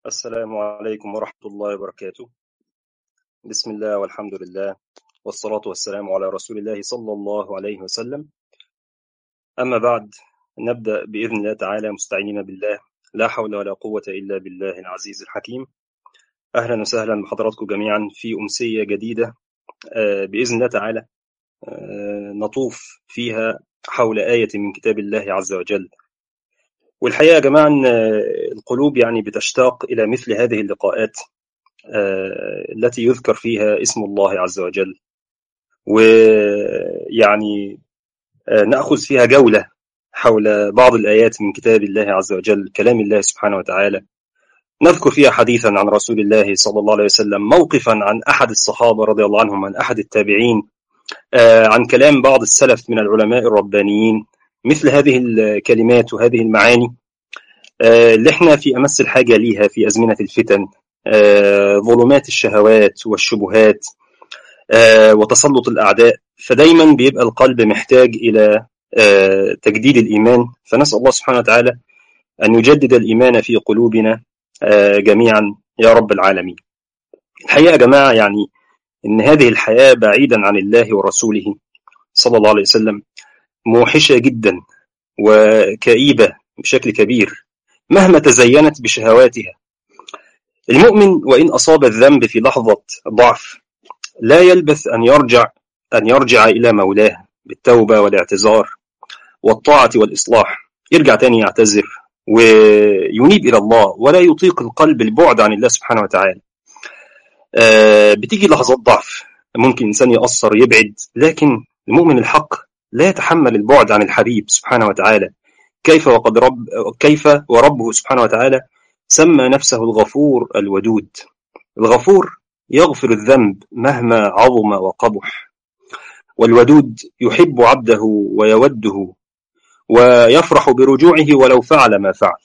السلام عليكم ورحمة الله وبركاته بسم الله والحمد لله والصلاة والسلام على رسول الله صلى الله عليه وسلم أما بعد نبدأ بإذن الله تعالى مستعينين بالله لا حول ولا قوة إلا بالله العزيز الحكيم أهلا وسهلا بحضراتكم جميعا في أمسية جديدة آه، بإذن الله تعالى آه، نطوف فيها حول آية من كتاب الله عز وجل والحقيقة يا جماعة إن القلوب يعني بتشتاق إلى مثل هذه اللقاءات آه، التي يذكر فيها اسم الله عز وجل ويعني آه، نأخذ فيها جولة حول بعض الآيات من كتاب الله عز وجل كلام الله سبحانه وتعالى نذكر فيها حديثا عن رسول الله صلى الله عليه وسلم موقفا عن أحد الصحابة رضي الله عنهم عن أحد التابعين آه، عن كلام بعض السلف من العلماء الربانيين مثل هذه الكلمات وهذه المعاني آه، اللي احنا في امس الحاجه ليها في ازمنه الفتن آه، ظلمات الشهوات والشبهات آه، وتسلط الاعداء فدايما بيبقى القلب محتاج الى تجديد الايمان فنسال الله سبحانه وتعالى ان يجدد الايمان في قلوبنا جميعا يا رب العالمين. الحقيقه يا جماعه يعني ان هذه الحياه بعيدا عن الله ورسوله صلى الله عليه وسلم موحشه جدا وكئيبه بشكل كبير مهما تزينت بشهواتها المؤمن وإن أصاب الذنب في لحظة ضعف لا يلبث أن يرجع أن يرجع إلى مولاه بالتوبة والاعتذار والطاعة والإصلاح يرجع تاني يعتذر وينيب إلى الله ولا يطيق القلب البعد عن الله سبحانه وتعالى آه بتيجي لحظات ضعف ممكن إنسان يأثر يبعد لكن المؤمن الحق لا يتحمل البعد عن الحبيب سبحانه وتعالى كيف وقد رب كيف وربه سبحانه وتعالى سمى نفسه الغفور الودود الغفور يغفر الذنب مهما عظم وقبح والودود يحب عبده ويوده ويفرح برجوعه ولو فعل ما فعل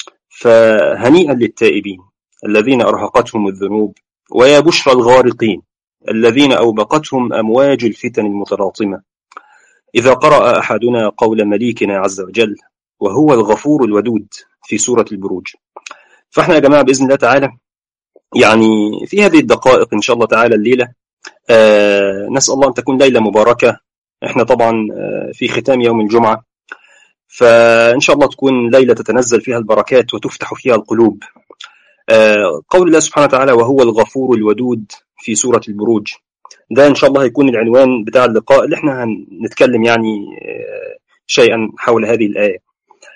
فهنيئا للتائبين الذين أرهقتهم الذنوب ويا بشرى الغارقين الذين أوبقتهم أمواج الفتن المتلاطمة إذا قرأ أحدنا قول مليكنا عز وجل وهو الغفور الودود في سورة البروج فاحنا يا جماعة بإذن الله تعالى يعني في هذه الدقائق إن شاء الله تعالى الليلة آه نسأل الله أن تكون ليلة مباركة احنا طبعا آه في ختام يوم الجمعة فإن شاء الله تكون ليلة تتنزل فيها البركات وتفتح فيها القلوب آه قول الله سبحانه وتعالى وهو الغفور الودود في سورة البروج ده إن شاء الله هيكون العنوان بتاع اللقاء اللي احنا هنتكلم يعني آه شيئا حول هذه الآية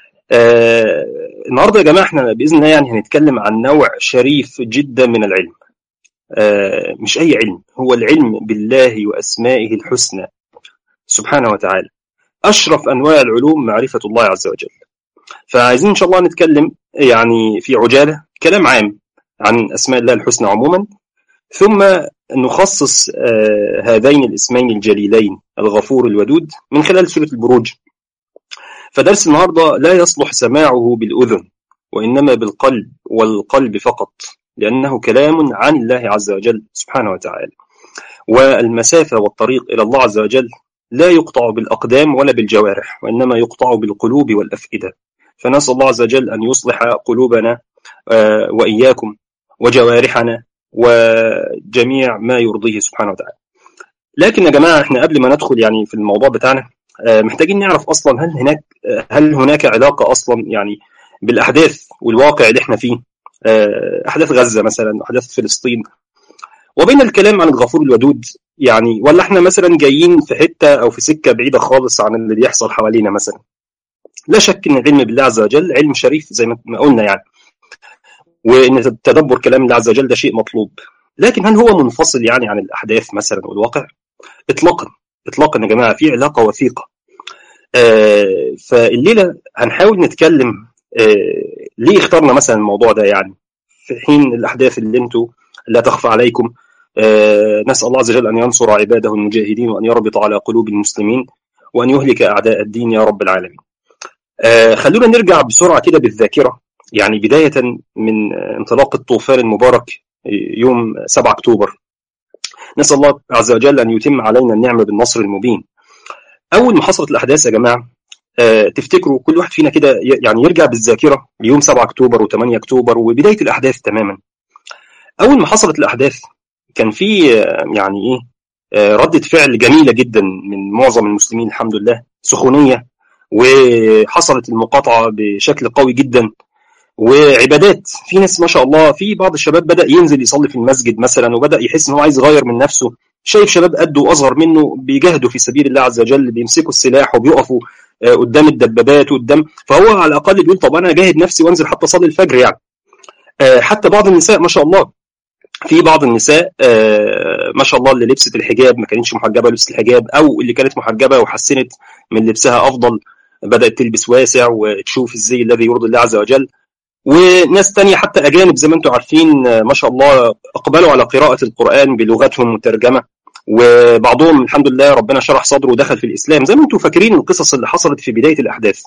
آه النهارده يا جماعه احنا باذن الله يعني هنتكلم عن نوع شريف جدا من العلم. آه مش اي علم هو العلم بالله واسمائه الحسنى سبحانه وتعالى. اشرف انواع العلوم معرفه الله عز وجل. فعايزين ان شاء الله نتكلم يعني في عجاله كلام عام عن اسماء الله الحسنى عموما ثم نخصص آه هذين الاسمين الجليلين الغفور الودود من خلال سوره البروج فدرس النهارده لا يصلح سماعه بالأذن وإنما بالقلب والقلب فقط لأنه كلام عن الله عز وجل سبحانه وتعالى والمسافة والطريق إلى الله عز وجل لا يقطع بالأقدام ولا بالجوارح وإنما يقطع بالقلوب والأفئدة فنسأل الله عز وجل أن يصلح قلوبنا وإياكم وجوارحنا وجميع ما يرضيه سبحانه وتعالى لكن يا جماعة احنا قبل ما ندخل يعني في الموضوع بتاعنا محتاجين نعرف اصلا هل هناك هل هناك علاقه اصلا يعني بالاحداث والواقع اللي احنا فيه احداث غزه مثلا احداث فلسطين وبين الكلام عن الغفور الودود يعني ولا احنا مثلا جايين في حته او في سكه بعيده خالص عن اللي بيحصل حوالينا مثلا لا شك ان العلم بالله عز وجل علم شريف زي ما قلنا يعني وان تدبر كلام الله عز وجل ده شيء مطلوب لكن هل هو منفصل يعني عن الاحداث مثلا والواقع اطلاقا اطلاقا يا جماعه في علاقه وثيقه آه فالليله هنحاول نتكلم آه ليه اخترنا مثلا الموضوع ده يعني في حين الاحداث اللي انتم لا تخفى عليكم آه نسال الله عز وجل ان ينصر عباده المجاهدين وان يربط على قلوب المسلمين وان يهلك اعداء الدين يا رب العالمين. آه خلونا نرجع بسرعه كده بالذاكره يعني بدايه من انطلاق الطوفان المبارك يوم 7 اكتوبر نسال الله عز وجل ان يتم علينا النعمه بالنصر المبين. اول ما حصلت الاحداث يا جماعه تفتكروا كل واحد فينا كده يعني يرجع بالذاكره ليوم 7 اكتوبر و8 اكتوبر وبدايه الاحداث تماما اول ما حصلت الاحداث كان في يعني ايه ردة فعل جميلة جدا من معظم المسلمين الحمد لله سخونية وحصلت المقاطعة بشكل قوي جدا وعبادات في ناس ما شاء الله في بعض الشباب بدأ ينزل يصلي في المسجد مثلا وبدأ يحس ان هو عايز يغير من نفسه شايف شباب قده واصغر منه بيجاهدوا في سبيل الله عز وجل بيمسكوا السلاح وبيقفوا قدام الدبابات وقدام فهو على الاقل بيقول طب انا اجاهد نفسي وانزل حتى اصلي الفجر يعني حتى بعض النساء ما شاء الله في بعض النساء ما شاء الله اللي لبست الحجاب ما كانتش محجبه لبست الحجاب او اللي كانت محجبه وحسنت من لبسها افضل بدات تلبس واسع وتشوف الزي الذي يرضي الله عز وجل وناس تانية حتى أجانب زي ما أنتم عارفين ما شاء الله أقبلوا على قراءة القرآن بلغتهم مترجمة وبعضهم الحمد لله ربنا شرح صدره ودخل في الإسلام زي ما أنتم فاكرين القصص اللي حصلت في بداية الأحداث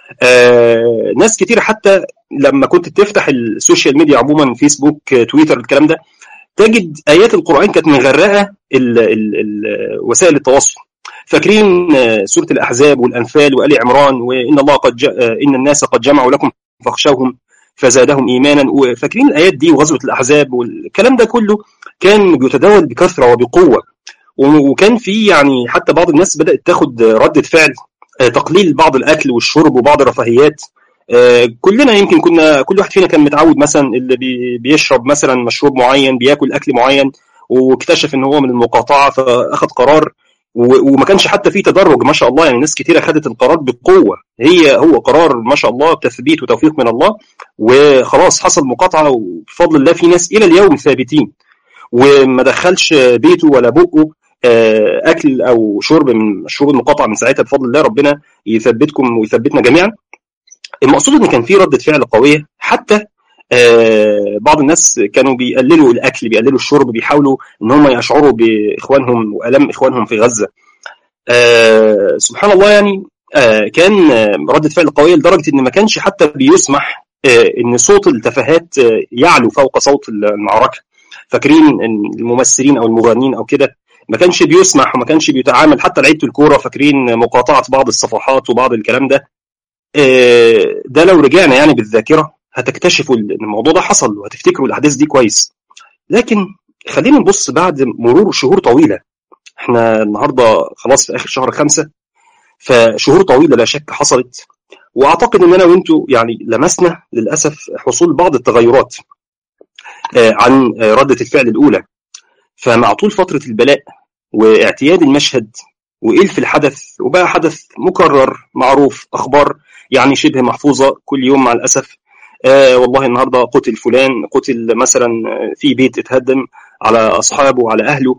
آه ناس كتير حتى لما كنت تفتح السوشيال ميديا عموما فيسبوك تويتر الكلام ده تجد آيات القرآن كانت مغرقة ال ال ال وسائل التواصل فاكرين سورة الأحزاب والأنفال وآل عمران وإن الله قد إن الناس قد جمعوا لكم فاخشوهم فزادهم ايمانا وفاكرين الايات دي وغزوه الاحزاب والكلام ده كله كان بيتداول بكثره وبقوه وكان في يعني حتى بعض الناس بدات تاخد رده فعل تقليل بعض الاكل والشرب وبعض الرفاهيات كلنا يمكن كنا كل واحد فينا كان متعود مثلا اللي بيشرب مثلا مشروب معين بياكل اكل معين واكتشف ان هو من المقاطعه فاخذ قرار وما كانش حتى في تدرج ما شاء الله يعني ناس كتيره خدت القرار بقوه هي هو قرار ما شاء الله تثبيت وتوفيق من الله وخلاص حصل مقاطعه وبفضل الله في ناس الى اليوم ثابتين وما دخلش بيته ولا بقه اكل او شرب من مشروب المقاطعه من ساعتها بفضل الله ربنا يثبتكم ويثبتنا جميعا المقصود ان كان في رده فعل قويه حتى آه بعض الناس كانوا بيقللوا الاكل بيقللوا الشرب بيحاولوا ان هم يشعروا باخوانهم والام اخوانهم في غزه آه سبحان الله يعني آه كان رده فعل قويه لدرجه ان ما كانش حتى بيسمح ان صوت التفاهات يعلو فوق صوت المعركه فاكرين ان الممثلين او المغنيين او كده ما كانش بيسمح وما كانش بيتعامل حتى لعيبه الكوره فاكرين مقاطعه بعض الصفحات وبعض الكلام ده ده لو رجعنا يعني بالذاكره هتكتشفوا ان الموضوع ده حصل وهتفتكروا الاحداث دي كويس لكن خلينا نبص بعد مرور شهور طويله احنا النهارده خلاص في اخر شهر خمسة فشهور طويله لا شك حصلت واعتقد ان انا وانتوا يعني لمسنا للاسف حصول بعض التغيرات عن رده الفعل الاولى فمع طول فتره البلاء واعتياد المشهد وإلف الحدث وبقى حدث مكرر معروف أخبار يعني شبه محفوظة كل يوم مع الأسف آه والله النهارده قتل فلان قتل مثلا في بيت اتهدم على اصحابه وعلى اهله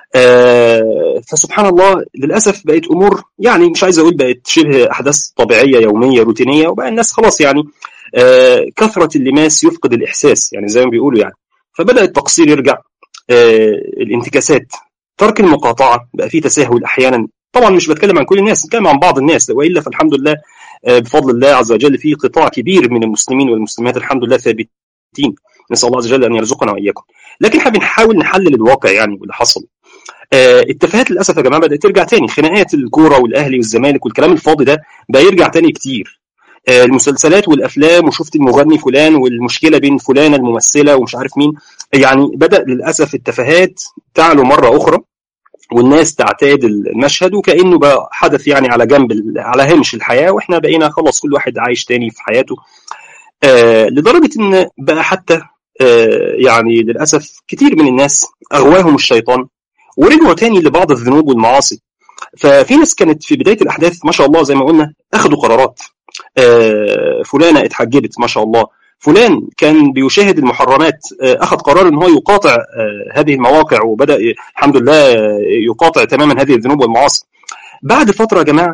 آه فسبحان الله للاسف بقت امور يعني مش عايز اقول بقت شبه احداث طبيعيه يوميه روتينيه وبقى الناس خلاص يعني آه كثره اللماس يفقد الاحساس يعني زي ما بيقولوا يعني فبدا التقصير يرجع آه الانتكاسات ترك المقاطعه بقى فيه تساهل احيانا طبعا مش بتكلم عن كل الناس بتكلم عن بعض الناس والا فالحمد لله بفضل الله عز وجل في قطاع كبير من المسلمين والمسلمات الحمد لله ثابتين نسال الله عز وجل ان يرزقنا واياكم لكن احنا بنحاول نحلل الواقع يعني واللي حصل آه التفاهات للاسف يا جماعه بدات ترجع تاني خناقات الكوره والاهلي والزمالك والكلام الفاضي ده بقى يرجع تاني كتير آه المسلسلات والافلام وشفت المغني فلان والمشكله بين فلانه الممثله ومش عارف مين يعني بدا للاسف التفاهات تعلو مره اخرى والناس تعتاد المشهد وكانه بقى حدث يعني على جنب على هامش الحياه واحنا بقينا خلاص كل واحد عايش تاني في حياته آه لدرجه ان بقى حتى آه يعني للاسف كتير من الناس اغواهم الشيطان ورجعوا تاني لبعض الذنوب والمعاصي ففي ناس كانت في بدايه الاحداث ما شاء الله زي ما قلنا اخذوا قرارات آه فلانه اتحجبت ما شاء الله فلان كان بيشاهد المحرمات اخذ قرار ان هو يقاطع هذه المواقع وبدا الحمد لله يقاطع تماما هذه الذنوب والمعاصي بعد فتره يا جماعه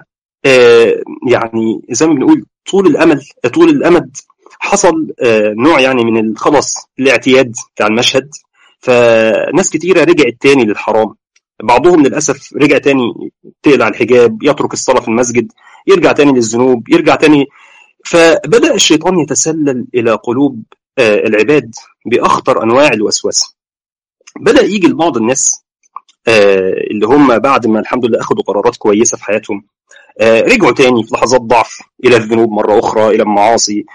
يعني زي ما بنقول طول الامل طول الامد حصل نوع يعني من خلاص الاعتياد بتاع المشهد فناس كتيره رجعت تاني للحرام بعضهم للاسف رجع تاني تقلع الحجاب يترك الصلاه في المسجد يرجع تاني للذنوب يرجع تاني فبدأ الشيطان يتسلل إلى قلوب العباد بأخطر أنواع الوسوسة بدأ يجي لبعض الناس اللي هم بعد ما الحمد لله أخذوا قرارات كويسة في حياتهم رجعوا تاني في لحظات ضعف الى الذنوب مره اخرى الى المعاصي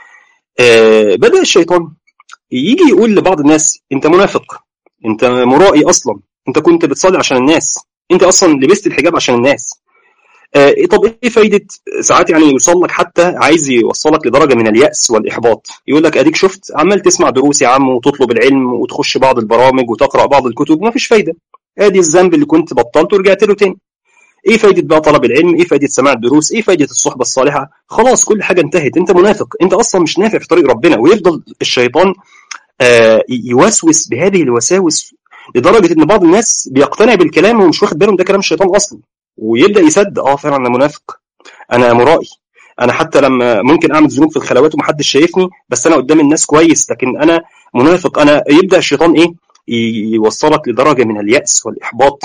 بدا الشيطان يجي يقول لبعض الناس انت منافق انت مرائي اصلا انت كنت بتصلي عشان الناس انت اصلا لبست الحجاب عشان الناس آه طب ايه فايده ساعات يعني يوصل لك حتى عايز يوصلك لدرجه من الياس والاحباط يقول لك اديك شفت عمال تسمع دروس يا عم وتطلب العلم وتخش بعض البرامج وتقرا بعض الكتب وما فيش فايده ادي الذنب اللي كنت بطلته ورجعت له تاني ايه فايده بقى طلب العلم ايه فايده سماع الدروس ايه فايده الصحبه الصالحه خلاص كل حاجه انتهت انت منافق انت اصلا مش نافع في طريق ربنا ويفضل الشيطان آه يوسوس بهذه الوساوس لدرجه ان بعض الناس بيقتنع بالكلام ومش واخد باله ده كلام الشيطان اصلا ويبدا يصدق اه فعلا انا منافق انا مرائي انا حتى لما ممكن اعمل ذنوب في الخلوات ومحدش شايفني بس انا قدام الناس كويس لكن انا منافق انا يبدا الشيطان ايه يوصلك لدرجه من الياس والاحباط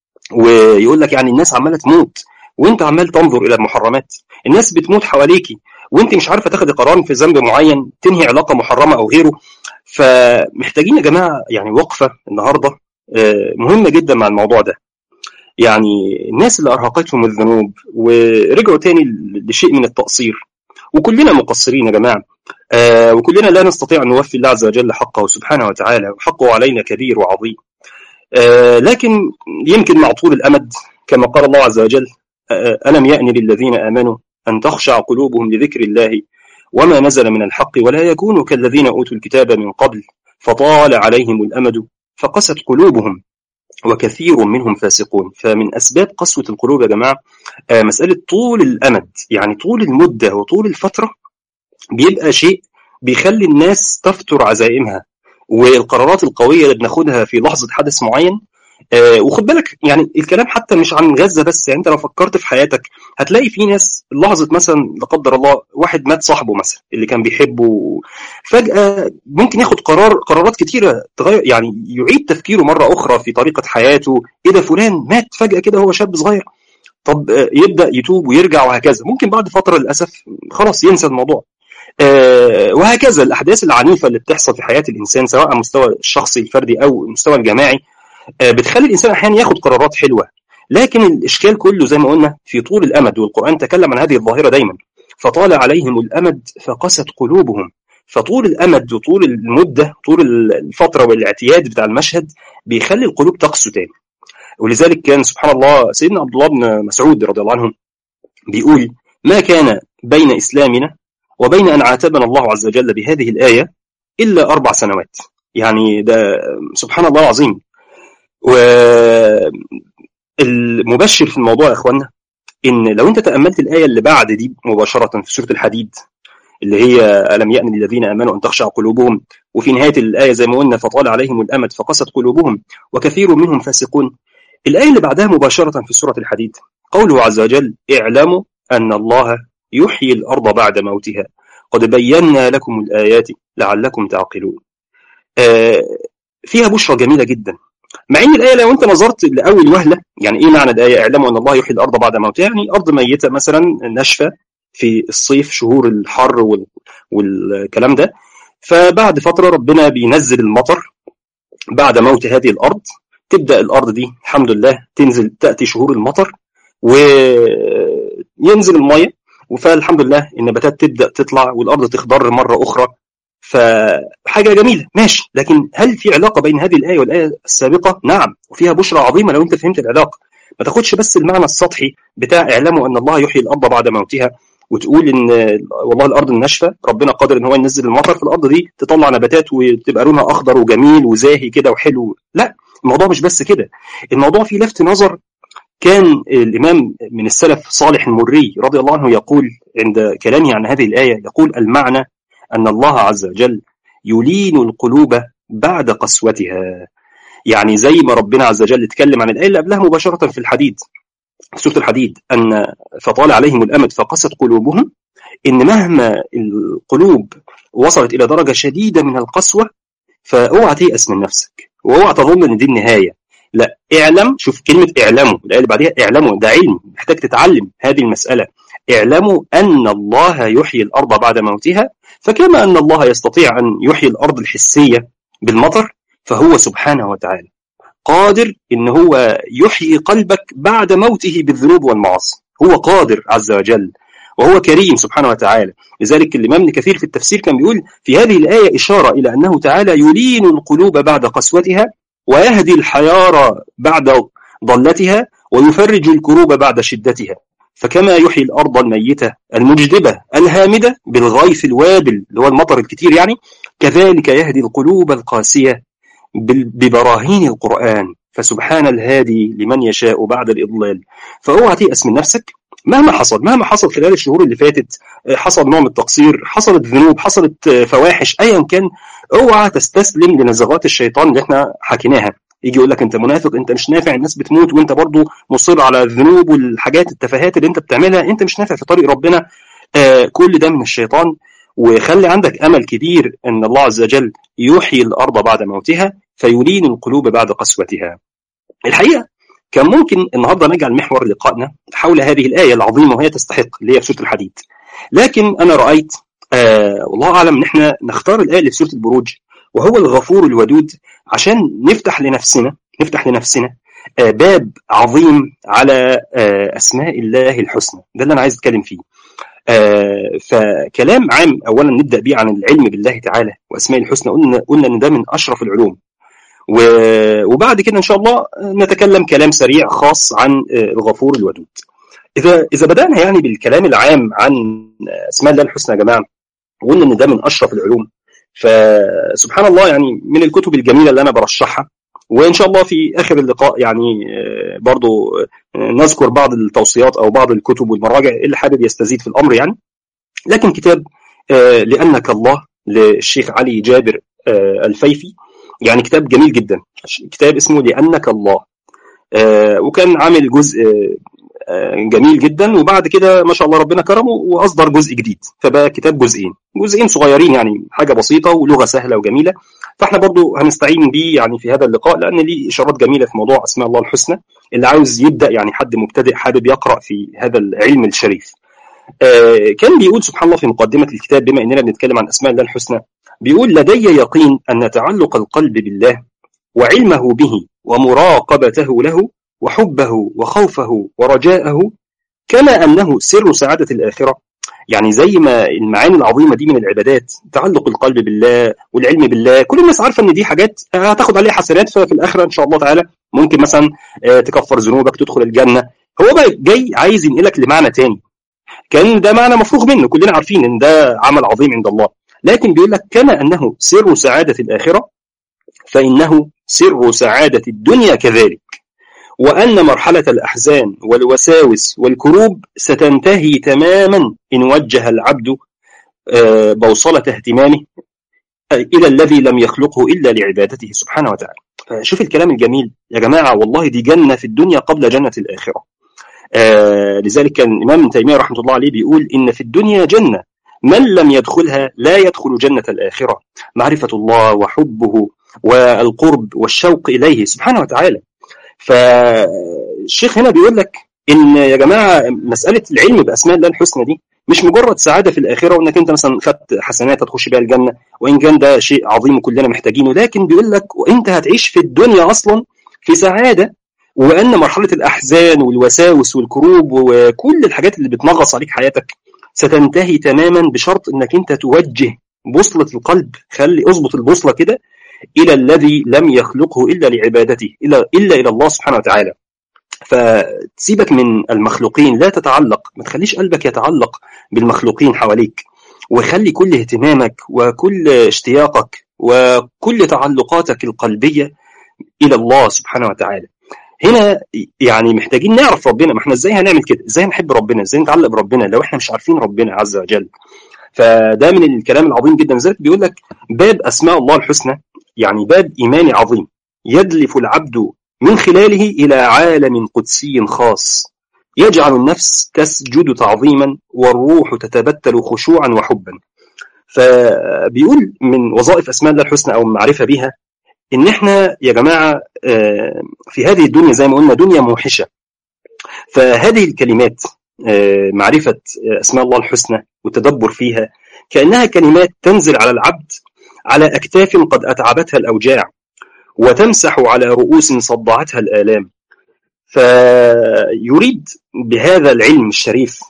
ويقول لك يعني الناس عماله تموت وانت عمال تنظر الى المحرمات الناس بتموت حواليكي وانت مش عارفه تاخدي قرار في ذنب معين تنهي علاقه محرمه او غيره فمحتاجين يا جماعه يعني وقفه النهارده مهمه جدا مع الموضوع ده يعني الناس اللي ارهقتهم الذنوب ورجعوا تاني لشيء من التقصير وكلنا مقصرين يا جماعه آه وكلنا لا نستطيع ان نوفي الله عز وجل حقه سبحانه وتعالى وحقه علينا كبير وعظيم آه لكن يمكن مع طول الامد كما قال الله عز وجل آه الم يأن للذين امنوا ان تخشع قلوبهم لذكر الله وما نزل من الحق ولا يكونوا كالذين اوتوا الكتاب من قبل فطال عليهم الامد فقست قلوبهم وكثير منهم فاسقون فمن اسباب قسوه القلوب يا جماعه مساله طول الامد يعني طول المده وطول الفتره بيبقى شيء بيخلي الناس تفتر عزائمها والقرارات القويه اللي بناخدها في لحظه حدث معين آه وخد بالك يعني الكلام حتى مش عن غزه بس يعني انت لو فكرت في حياتك هتلاقي في ناس لحظه مثلا لا قدر الله واحد مات صاحبه مثلا اللي كان بيحبه فجاه ممكن ياخد قرار قرارات كتيره تغير يعني يعيد تفكيره مره اخرى في طريقه حياته ايه ده فلان مات فجاه كده هو شاب صغير طب آه يبدا يتوب ويرجع وهكذا ممكن بعد فتره للاسف خلاص ينسى الموضوع آه وهكذا الاحداث العنيفه اللي بتحصل في حياه الانسان سواء على المستوى الشخصي الفردي او المستوى الجماعي بتخلي الانسان احيانا ياخد قرارات حلوه لكن الاشكال كله زي ما قلنا في طول الامد والقران تكلم عن هذه الظاهره دايما فطال عليهم الامد فقست قلوبهم فطول الامد وطول المده طول الفتره والاعتياد بتاع المشهد بيخلي القلوب تقسو تاني ولذلك كان سبحان الله سيدنا عبد الله بن مسعود رضي الله عنه بيقول ما كان بين اسلامنا وبين ان عاتبنا الله عز وجل بهذه الايه الا اربع سنوات يعني ده سبحان الله العظيم والمبشر في الموضوع يا اخوانا ان لو انت تاملت الايه اللي بعد دي مباشره في سوره الحديد اللي هي الم يأن للذين امنوا ان تخشع قلوبهم وفي نهايه الايه زي ما قلنا فطال عليهم الامد فقست قلوبهم وكثير منهم فاسقون الايه اللي بعدها مباشره في سوره الحديد قوله عز وجل اعلموا ان الله يحيي الارض بعد موتها قد بينا لكم الايات لعلكم تعقلون آه فيها بشرى جميله جدا مع ان الايه لو انت نظرت لاول وهله يعني ايه معنى الايه اعلموا ان الله يحيي الارض بعد موتها يعني ارض ميته مثلا ناشفه في الصيف شهور الحر وال... والكلام ده فبعد فتره ربنا بينزل المطر بعد موت هذه الارض تبدا الارض دي الحمد لله تنزل تاتي شهور المطر وينزل الميه فالحمد لله النباتات تبدا تطلع والارض تخضر مره اخرى فحاجة جميلة ماشي لكن هل في علاقة بين هذه الآية والآية السابقة؟ نعم وفيها بشرى عظيمة لو أنت فهمت العلاقة ما تاخدش بس المعنى السطحي بتاع اعلموا أن الله يحيي الأرض بعد موتها وتقول ان والله الارض الناشفه ربنا قادر ان هو ينزل المطر في الارض دي تطلع نباتات وتبقى لونها اخضر وجميل وزاهي كده وحلو لا الموضوع مش بس كده الموضوع فيه لفت نظر كان الامام من السلف صالح المري رضي الله عنه يقول عند كلامه عن هذه الايه يقول المعنى أن الله عز وجل يلين القلوب بعد قسوتها يعني زي ما ربنا عز وجل اتكلم عن الآية اللي قبلها مباشرة في الحديد في سورة الحديد أن فطال عليهم الأمد فقست قلوبهم إن مهما القلوب وصلت إلى درجة شديدة من القسوة فاوعى تيأس من نفسك واوعى تظن إن دي النهاية لا اعلم شوف كلمة اعلموا الآية اللي بعدها اعلموا ده علم محتاج تتعلم هذه المسألة اعلموا أن الله يحيي الأرض بعد موتها فكما أن الله يستطيع أن يحيي الأرض الحسية بالمطر فهو سبحانه وتعالى قادر إن هو يحيي قلبك بعد موته بالذنوب والمعاصي هو قادر عز وجل وهو كريم سبحانه وتعالى لذلك الإمام ابن كثير في التفسير كان بيقول في هذه الآية إشارة إلى أنه تعالى يلين القلوب بعد قسوتها ويهدي الحيارى بعد ضلتها ويفرج الكروب بعد شدتها فكما يحيي الأرض الميتة المجدبة الهامدة بالغيث الوابل اللي هو المطر الكتير يعني كذلك يهدي القلوب القاسية ببراهين القرآن فسبحان الهادي لمن يشاء بعد الإضلال فاوعى تيأس من نفسك مهما حصل مهما حصل خلال الشهور اللي فاتت حصل نوع من التقصير حصلت ذنوب حصلت فواحش ايا كان اوعى تستسلم لنزغات الشيطان اللي احنا حكيناها يجي يقول لك انت منافق انت مش نافع الناس بتموت وانت برضو مصر على الذنوب والحاجات التفاهات اللي انت بتعملها انت مش نافع في طريق ربنا آه كل ده من الشيطان وخلي عندك امل كبير ان الله عز وجل يحيي الارض بعد موتها فيلين القلوب بعد قسوتها الحقيقه كان ممكن النهارده نجعل محور لقائنا حول هذه الايه العظيمه وهي تستحق اللي هي في سوره الحديد لكن انا رايت آه والله اعلم ان احنا نختار الايه اللي في سوره البروج وهو الغفور الودود عشان نفتح لنفسنا نفتح لنفسنا آه باب عظيم على آه اسماء الله الحسنى ده اللي انا عايز اتكلم فيه آه فكلام عام اولا نبدا بيه عن العلم بالله تعالى واسماء الحسنى قلنا قلنا ان ده من اشرف العلوم وبعد كده ان شاء الله نتكلم كلام سريع خاص عن الغفور الودود اذا اذا بدانا يعني بالكلام العام عن اسماء الله الحسنى يا جماعه وقلنا ان ده من اشرف العلوم فسبحان الله يعني من الكتب الجميله اللي انا برشحها وان شاء الله في اخر اللقاء يعني برضو نذكر بعض التوصيات او بعض الكتب والمراجع اللي حابب يستزيد في الامر يعني لكن كتاب لانك الله للشيخ علي جابر الفيفي يعني كتاب جميل جدا كتاب اسمه لأنك الله آه وكان عامل جزء آه جميل جدا وبعد كده ما شاء الله ربنا كرمه واصدر جزء جديد فبقى كتاب جزئين جزئين صغيرين يعني حاجه بسيطه ولغه سهله وجميله فاحنا برضو هنستعين بيه يعني في هذا اللقاء لان ليه اشارات جميله في موضوع اسماء الله الحسنى اللي عاوز يبدا يعني حد مبتدئ حابب يقرا في هذا العلم الشريف آه كان بيقول سبحان الله في مقدمه الكتاب بما اننا بنتكلم عن اسماء الله الحسنى بيقول لدي يقين أن تعلق القلب بالله وعلمه به ومراقبته له وحبه وخوفه ورجاءه كما أنه سر سعادة الآخرة يعني زي ما المعاني العظيمة دي من العبادات تعلق القلب بالله والعلم بالله كل الناس عارفة أن دي حاجات هتاخد عليها حسنات ففي الآخرة إن شاء الله تعالى ممكن مثلا تكفر ذنوبك تدخل الجنة هو بقى جاي عايز ينقلك لمعنى تاني كان ده معنى مفروغ منه كلنا عارفين ان ده عمل عظيم عند الله لكن بيقول لك كما أنه سر سعادة الآخرة فإنه سر سعادة الدنيا كذلك وأن مرحلة الأحزان والوساوس والكروب ستنتهي تماما إن وجه العبد بوصلة اهتمامه إلى الذي لم يخلقه إلا لعبادته سبحانه وتعالى فشوف الكلام الجميل يا جماعة والله دي جنة في الدنيا قبل جنة الآخرة آه لذلك كان الإمام ابن تيمية رحمة الله عليه بيقول إن في الدنيا جنة من لم يدخلها لا يدخل جنة الآخرة معرفة الله وحبه والقرب والشوق إليه سبحانه وتعالى فالشيخ هنا بيقول لك إن يا جماعة مسألة العلم بأسماء الله الحسنى دي مش مجرد سعادة في الآخرة وإنك أنت مثلا خدت حسنات هتخش بيها الجنة وإن كان ده شيء عظيم وكلنا محتاجينه لكن بيقول لك وأنت هتعيش في الدنيا أصلا في سعادة وأن مرحلة الأحزان والوساوس والكروب وكل الحاجات اللي بتنغص عليك حياتك ستنتهي تماما بشرط انك انت توجه بوصلة القلب خلي اظبط البوصلة كده الى الذي لم يخلقه الا لعبادته الا الا الى الله سبحانه وتعالى فتسيبك من المخلوقين لا تتعلق ما تخليش قلبك يتعلق بالمخلوقين حواليك وخلي كل اهتمامك وكل اشتياقك وكل تعلقاتك القلبية إلى الله سبحانه وتعالى هنا يعني محتاجين نعرف ربنا ما احنا ازاي هنعمل كده ازاي نحب ربنا ازاي نتعلق بربنا لو احنا مش عارفين ربنا عز وجل فده من الكلام العظيم جدا ذلك بيقول لك باب اسماء الله الحسنى يعني باب ايماني عظيم يدلف العبد من خلاله الى عالم قدسي خاص يجعل النفس تسجد تعظيما والروح تتبتل خشوعا وحبا فبيقول من وظائف اسماء الله الحسنى او المعرفه بها ان احنا يا جماعه في هذه الدنيا زي ما قلنا دنيا موحشه فهذه الكلمات معرفه اسماء الله الحسنى والتدبر فيها كانها كلمات تنزل على العبد على اكتاف قد اتعبتها الاوجاع وتمسح على رؤوس صدعتها الالام فيريد بهذا العلم الشريف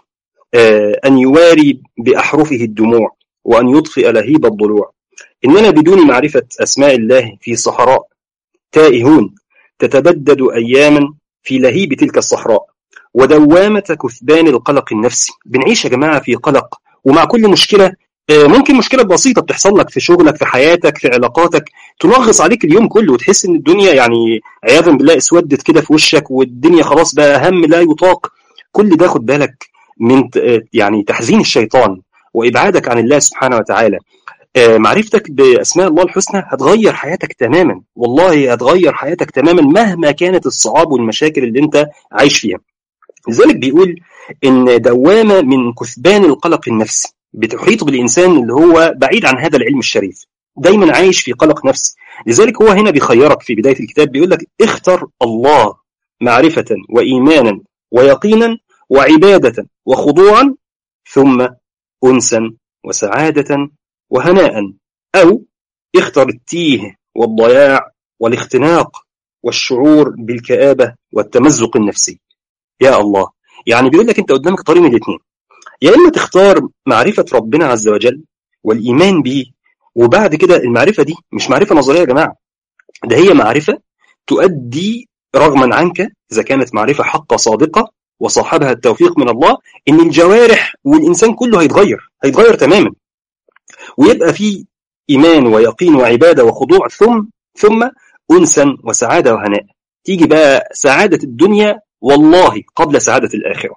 أن يواري بأحرفه الدموع وأن يطفئ لهيب الضلوع إننا بدون معرفة أسماء الله في صحراء تائهون تتبدد أياما في لهيب تلك الصحراء ودوامة كثبان القلق النفسي بنعيش يا جماعة في قلق ومع كل مشكلة ممكن مشكلة بسيطة بتحصل لك في شغلك في حياتك في علاقاتك تنغص عليك اليوم كله وتحس ان الدنيا يعني عياذا بالله اسودت كده في وشك والدنيا خلاص بقى هم لا يطاق كل ده خد بالك من يعني تحزين الشيطان وابعادك عن الله سبحانه وتعالى معرفتك باسماء الله الحسنى هتغير حياتك تماما والله هتغير حياتك تماما مهما كانت الصعاب والمشاكل اللي انت عايش فيها لذلك بيقول ان دوامه من كثبان القلق النفسي بتحيط بالإنسان اللي هو بعيد عن هذا العلم الشريف دايما عايش في قلق نفسي لذلك هو هنا بيخيرك في بداية الكتاب بيقول لك اختر الله معرفة وإيمانا ويقينا وعبادة وخضوعا ثم أنسا وسعادة وهناء أو اختر التيه والضياع والاختناق والشعور بالكآبة والتمزق النفسي يا الله يعني بيقول لك انت قدامك طريق من الاثنين يا اما تختار معرفه ربنا عز وجل والايمان به وبعد كده المعرفه دي مش معرفه نظريه يا جماعه ده هي معرفه تؤدي رغما عنك اذا كانت معرفه حقه صادقه وصاحبها التوفيق من الله ان الجوارح والانسان كله هيتغير هيتغير تماما ويبقى في ايمان ويقين وعباده وخضوع ثم ثم انسا وسعاده وهناء تيجي بقى سعاده الدنيا والله قبل سعاده الاخره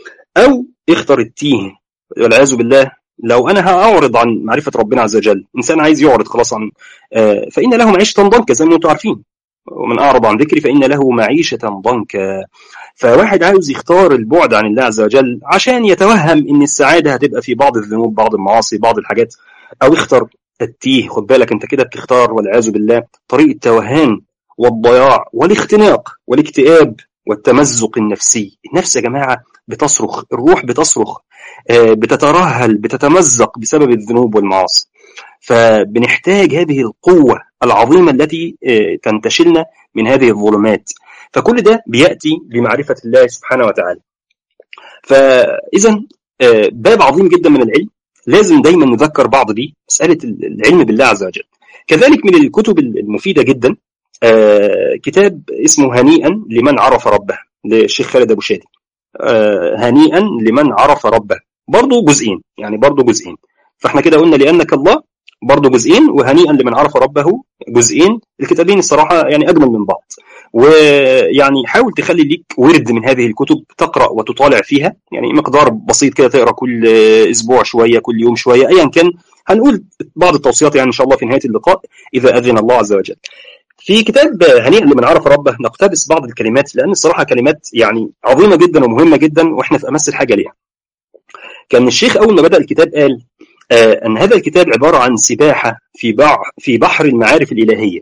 او اختر التيه والعياذ بالله لو انا هاعرض عن معرفه ربنا عز وجل انسان عايز يعرض خلاص عن آه فان له معيشه ضنكا زي ما انتم عارفين ومن اعرض عن ذكري فان له معيشه ضنكا فواحد عاوز يختار البعد عن الله عز وجل عشان يتوهم ان السعاده هتبقى في بعض الذنوب بعض المعاصي بعض الحاجات او اختر التيه خد بالك انت كده بتختار والعياذ بالله طريق التوهان والضياع والاختناق والاكتئاب والتمزق النفسي النفس يا جماعه بتصرخ الروح بتصرخ بتترهل بتتمزق بسبب الذنوب والمعاصي فبنحتاج هذه القوة العظيمة التي تنتشلنا من هذه الظلمات فكل ده بيأتي بمعرفة الله سبحانه وتعالى فإذا باب عظيم جدا من العلم لازم دايما نذكر بعض بيه مسألة العلم بالله عز وجل كذلك من الكتب المفيدة جدا كتاب اسمه هنيئا لمن عرف ربه للشيخ خالد أبو شادي هنيئا لمن عرف ربه برضه جزئين يعني برضه جزئين فاحنا كده قلنا لأنك الله برضه جزئين وهنيئا لمن عرف ربه جزئين الكتابين الصراحة يعني أجمل من بعض ويعني حاول تخلي ليك ورد من هذه الكتب تقرأ وتطالع فيها يعني مقدار بسيط كده تقرأ كل أسبوع شوية كل يوم شوية أيا كان هنقول بعض التوصيات يعني إن شاء الله في نهاية اللقاء إذا أذن الله عز وجل في كتاب هنيئا لمن عرف ربه نقتبس بعض الكلمات لأن الصراحة كلمات يعني عظيمة جدا ومهمة جدا وإحنا في أمس الحاجة ليها كان الشيخ أول ما بدأ الكتاب قال آه أن هذا الكتاب عبارة عن سباحة في بحر, في بحر المعارف الإلهية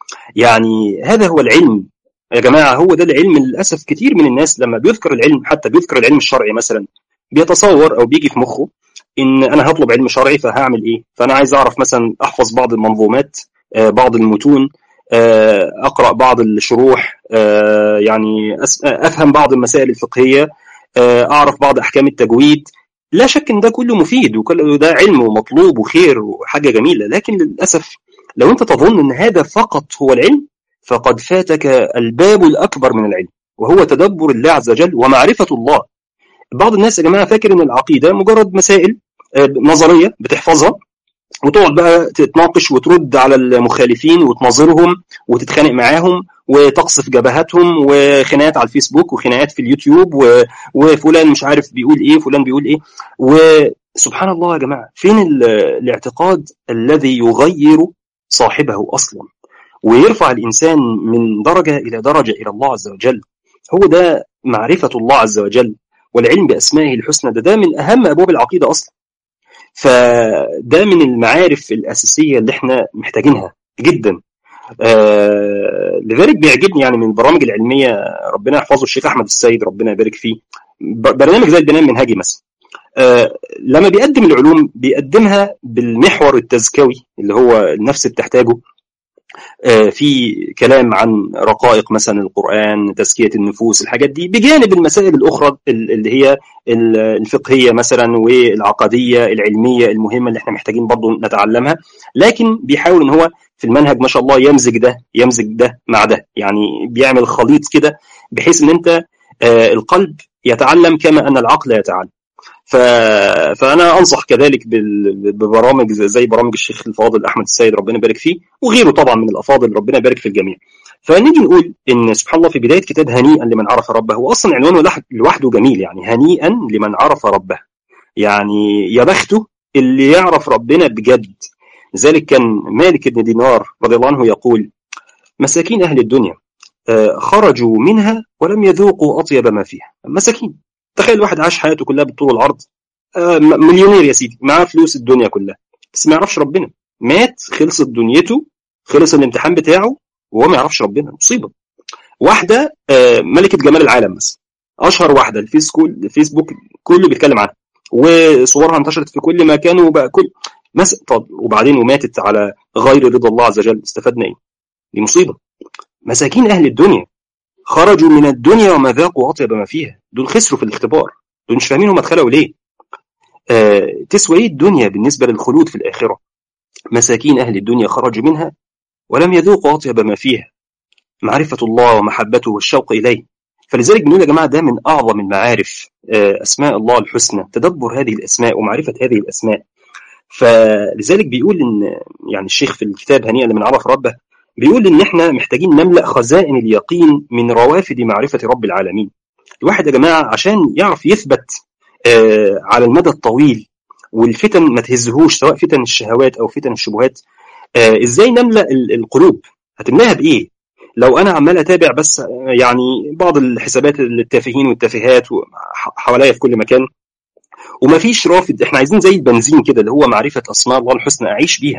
يعني هذا هو العلم يا جماعة هو ده العلم للأسف كتير من الناس لما بيذكر العلم حتى بيذكر العلم الشرعي مثلا بيتصور أو بيجي في مخه إن أنا هطلب علم شرعي فهعمل إيه فأنا عايز أعرف مثلا أحفظ بعض المنظومات آه بعض المتون آه أقرأ بعض الشروح آه يعني أفهم بعض المسائل الفقهية أعرف بعض أحكام التجويد لا شك ان ده كله مفيد وكل ده علم ومطلوب وخير وحاجه جميله لكن للاسف لو انت تظن ان هذا فقط هو العلم فقد فاتك الباب الاكبر من العلم وهو تدبر الله عز وجل ومعرفه الله بعض الناس يا جماعه فاكر ان العقيده مجرد مسائل نظريه بتحفظها وتقعد بقى تتناقش وترد على المخالفين وتناظرهم وتتخانق معاهم وتقصف جبهاتهم وخناقات على الفيسبوك وخناقات في اليوتيوب و... وفلان مش عارف بيقول ايه فلان بيقول ايه وسبحان الله يا جماعه فين ال... الاعتقاد الذي يغير صاحبه اصلا ويرفع الانسان من درجه الى درجه الى الله عز وجل هو ده معرفه الله عز وجل والعلم باسمائه الحسنى ده ده من اهم ابواب العقيده اصلا فده من المعارف الاساسيه اللي احنا محتاجينها جدا آه لذلك بيعجبني يعني من البرامج العلميه ربنا يحفظه الشيخ احمد السيد ربنا يبارك فيه برنامج زي البناء المنهجي مثلا آه لما بيقدم العلوم بيقدمها بالمحور التزكوي اللي هو النفس بتحتاجه في كلام عن رقائق مثلا القرآن تزكية النفوس الحاجات دي بجانب المسائل الأخرى اللي هي الفقهية مثلا والعقدية العلمية المهمة اللي احنا محتاجين برضو نتعلمها لكن بيحاول ان هو في المنهج ما شاء الله يمزج ده يمزج ده مع ده يعني بيعمل خليط كده بحيث ان انت القلب يتعلم كما ان العقل يتعلم ف... فانا انصح كذلك ببرامج زي برامج الشيخ الفاضل احمد السيد ربنا يبارك فيه وغيره طبعا من الافاضل ربنا يبارك في الجميع فنيجي نقول ان سبحان الله في بدايه كتاب هنيئا لمن عرف ربه هو اصلا عنوانه لوحده جميل يعني هنيئا لمن عرف ربه يعني يا بخته اللي يعرف ربنا بجد لذلك كان مالك بن دينار رضي الله عنه يقول مساكين اهل الدنيا خرجوا منها ولم يذوقوا اطيب ما فيها مساكين تخيل واحد عاش حياته كلها بالطول والعرض مليونير يا سيدي معاه فلوس الدنيا كلها بس ما يعرفش ربنا مات خلصت دنيته خلص الامتحان بتاعه وهو ما يعرفش ربنا مصيبه واحده ملكه جمال العالم مثلا اشهر واحده الفيسبوك كله بيتكلم عنها وصورها انتشرت في كل مكان وبقى كل مس... طب وبعدين وماتت على غير رضا الله عز وجل استفدنا ايه؟ دي مصيبه مساكين اهل الدنيا خرجوا من الدنيا وما ذاقوا اطيب ما فيها دول خسروا في الاختبار دول مش فاهمين هم اتخلقوا ليه آه تسوى ايه الدنيا بالنسبه للخلود في الاخره مساكين اهل الدنيا خرجوا منها ولم يذوقوا اطيب ما فيها معرفه الله ومحبته والشوق اليه فلذلك بنقول يا جماعه ده من اعظم المعارف آه اسماء الله الحسنى تدبر هذه الاسماء ومعرفه هذه الاسماء فلذلك بيقول ان يعني الشيخ في الكتاب هنيئا لمن عرف ربه بيقول ان احنا محتاجين نملا خزائن اليقين من روافد معرفه رب العالمين الواحد يا جماعه عشان يعرف يثبت آه على المدى الطويل والفتن ما تهزهوش سواء فتن الشهوات او فتن الشبهات آه ازاي نملا القلوب هتملاها بايه لو انا عمال اتابع بس يعني بعض الحسابات التافهين والتافهات حواليا في كل مكان ومفيش رافد احنا عايزين زي البنزين كده اللي هو معرفه اسماء الله الحسنى اعيش بيها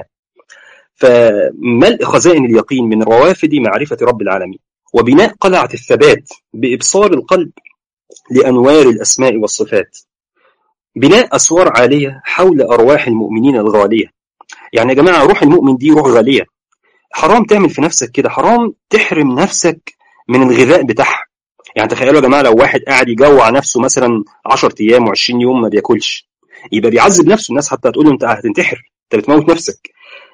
فملء خزائن اليقين من روافد معرفة رب العالمين وبناء قلعة الثبات بإبصار القلب لأنوار الأسماء والصفات بناء أسوار عالية حول أرواح المؤمنين الغالية يعني يا جماعة روح المؤمن دي روح غالية حرام تعمل في نفسك كده حرام تحرم نفسك من الغذاء بتاعها يعني تخيلوا يا جماعة لو واحد قاعد يجوع نفسه مثلا 10 أيام و20 يوم ما بياكلش يبقى بيعذب نفسه الناس حتى تقول له انت هتنتحر انت بتموت نفسك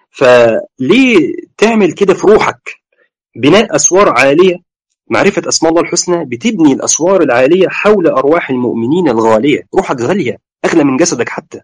فليه تعمل كده في روحك بناء أسوار عالية معرفة أسماء الله الحسنى بتبني الأسوار العالية حول أرواح المؤمنين الغالية روحك غالية أغلى من جسدك حتى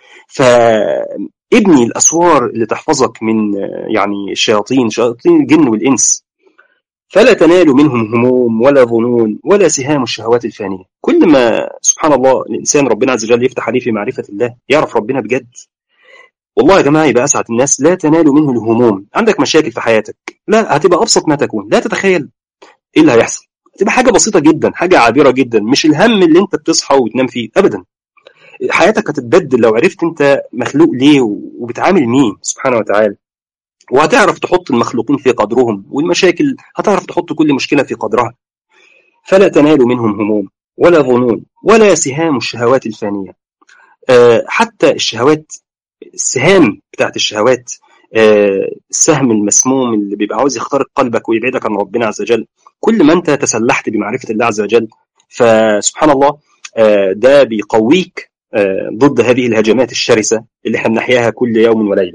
فابني الأسوار اللي تحفظك من يعني الشياطين شياطين الجن والإنس فلا تنال منهم هموم ولا ظنون ولا سهام الشهوات الفانية كل ما سبحان الله الإنسان ربنا عز وجل يفتح عليه في معرفة الله يعرف ربنا بجد والله يا جماعه يبقى اسعد الناس لا تنال منه الهموم عندك مشاكل في حياتك لا هتبقى ابسط ما تكون لا تتخيل ايه اللي هيحصل هتبقى حاجه بسيطه جدا حاجه عابره جدا مش الهم اللي انت بتصحى وتنام فيه ابدا حياتك هتتبدل لو عرفت انت مخلوق ليه وبتعامل مين سبحانه وتعالى وهتعرف تحط المخلوقين في قدرهم والمشاكل هتعرف تحط كل مشكله في قدرها فلا تنال منهم هموم ولا ظنون ولا سهام الشهوات الفانيه أه حتى الشهوات السهام بتاعت الشهوات السهم المسموم اللي بيبقى عاوز يخترق قلبك ويبعدك عن ربنا عز وجل كل ما انت تسلحت بمعرفة الله عز وجل فسبحان الله ده بيقويك ضد هذه الهجمات الشرسة اللي احنا بنحياها كل يوم وليلة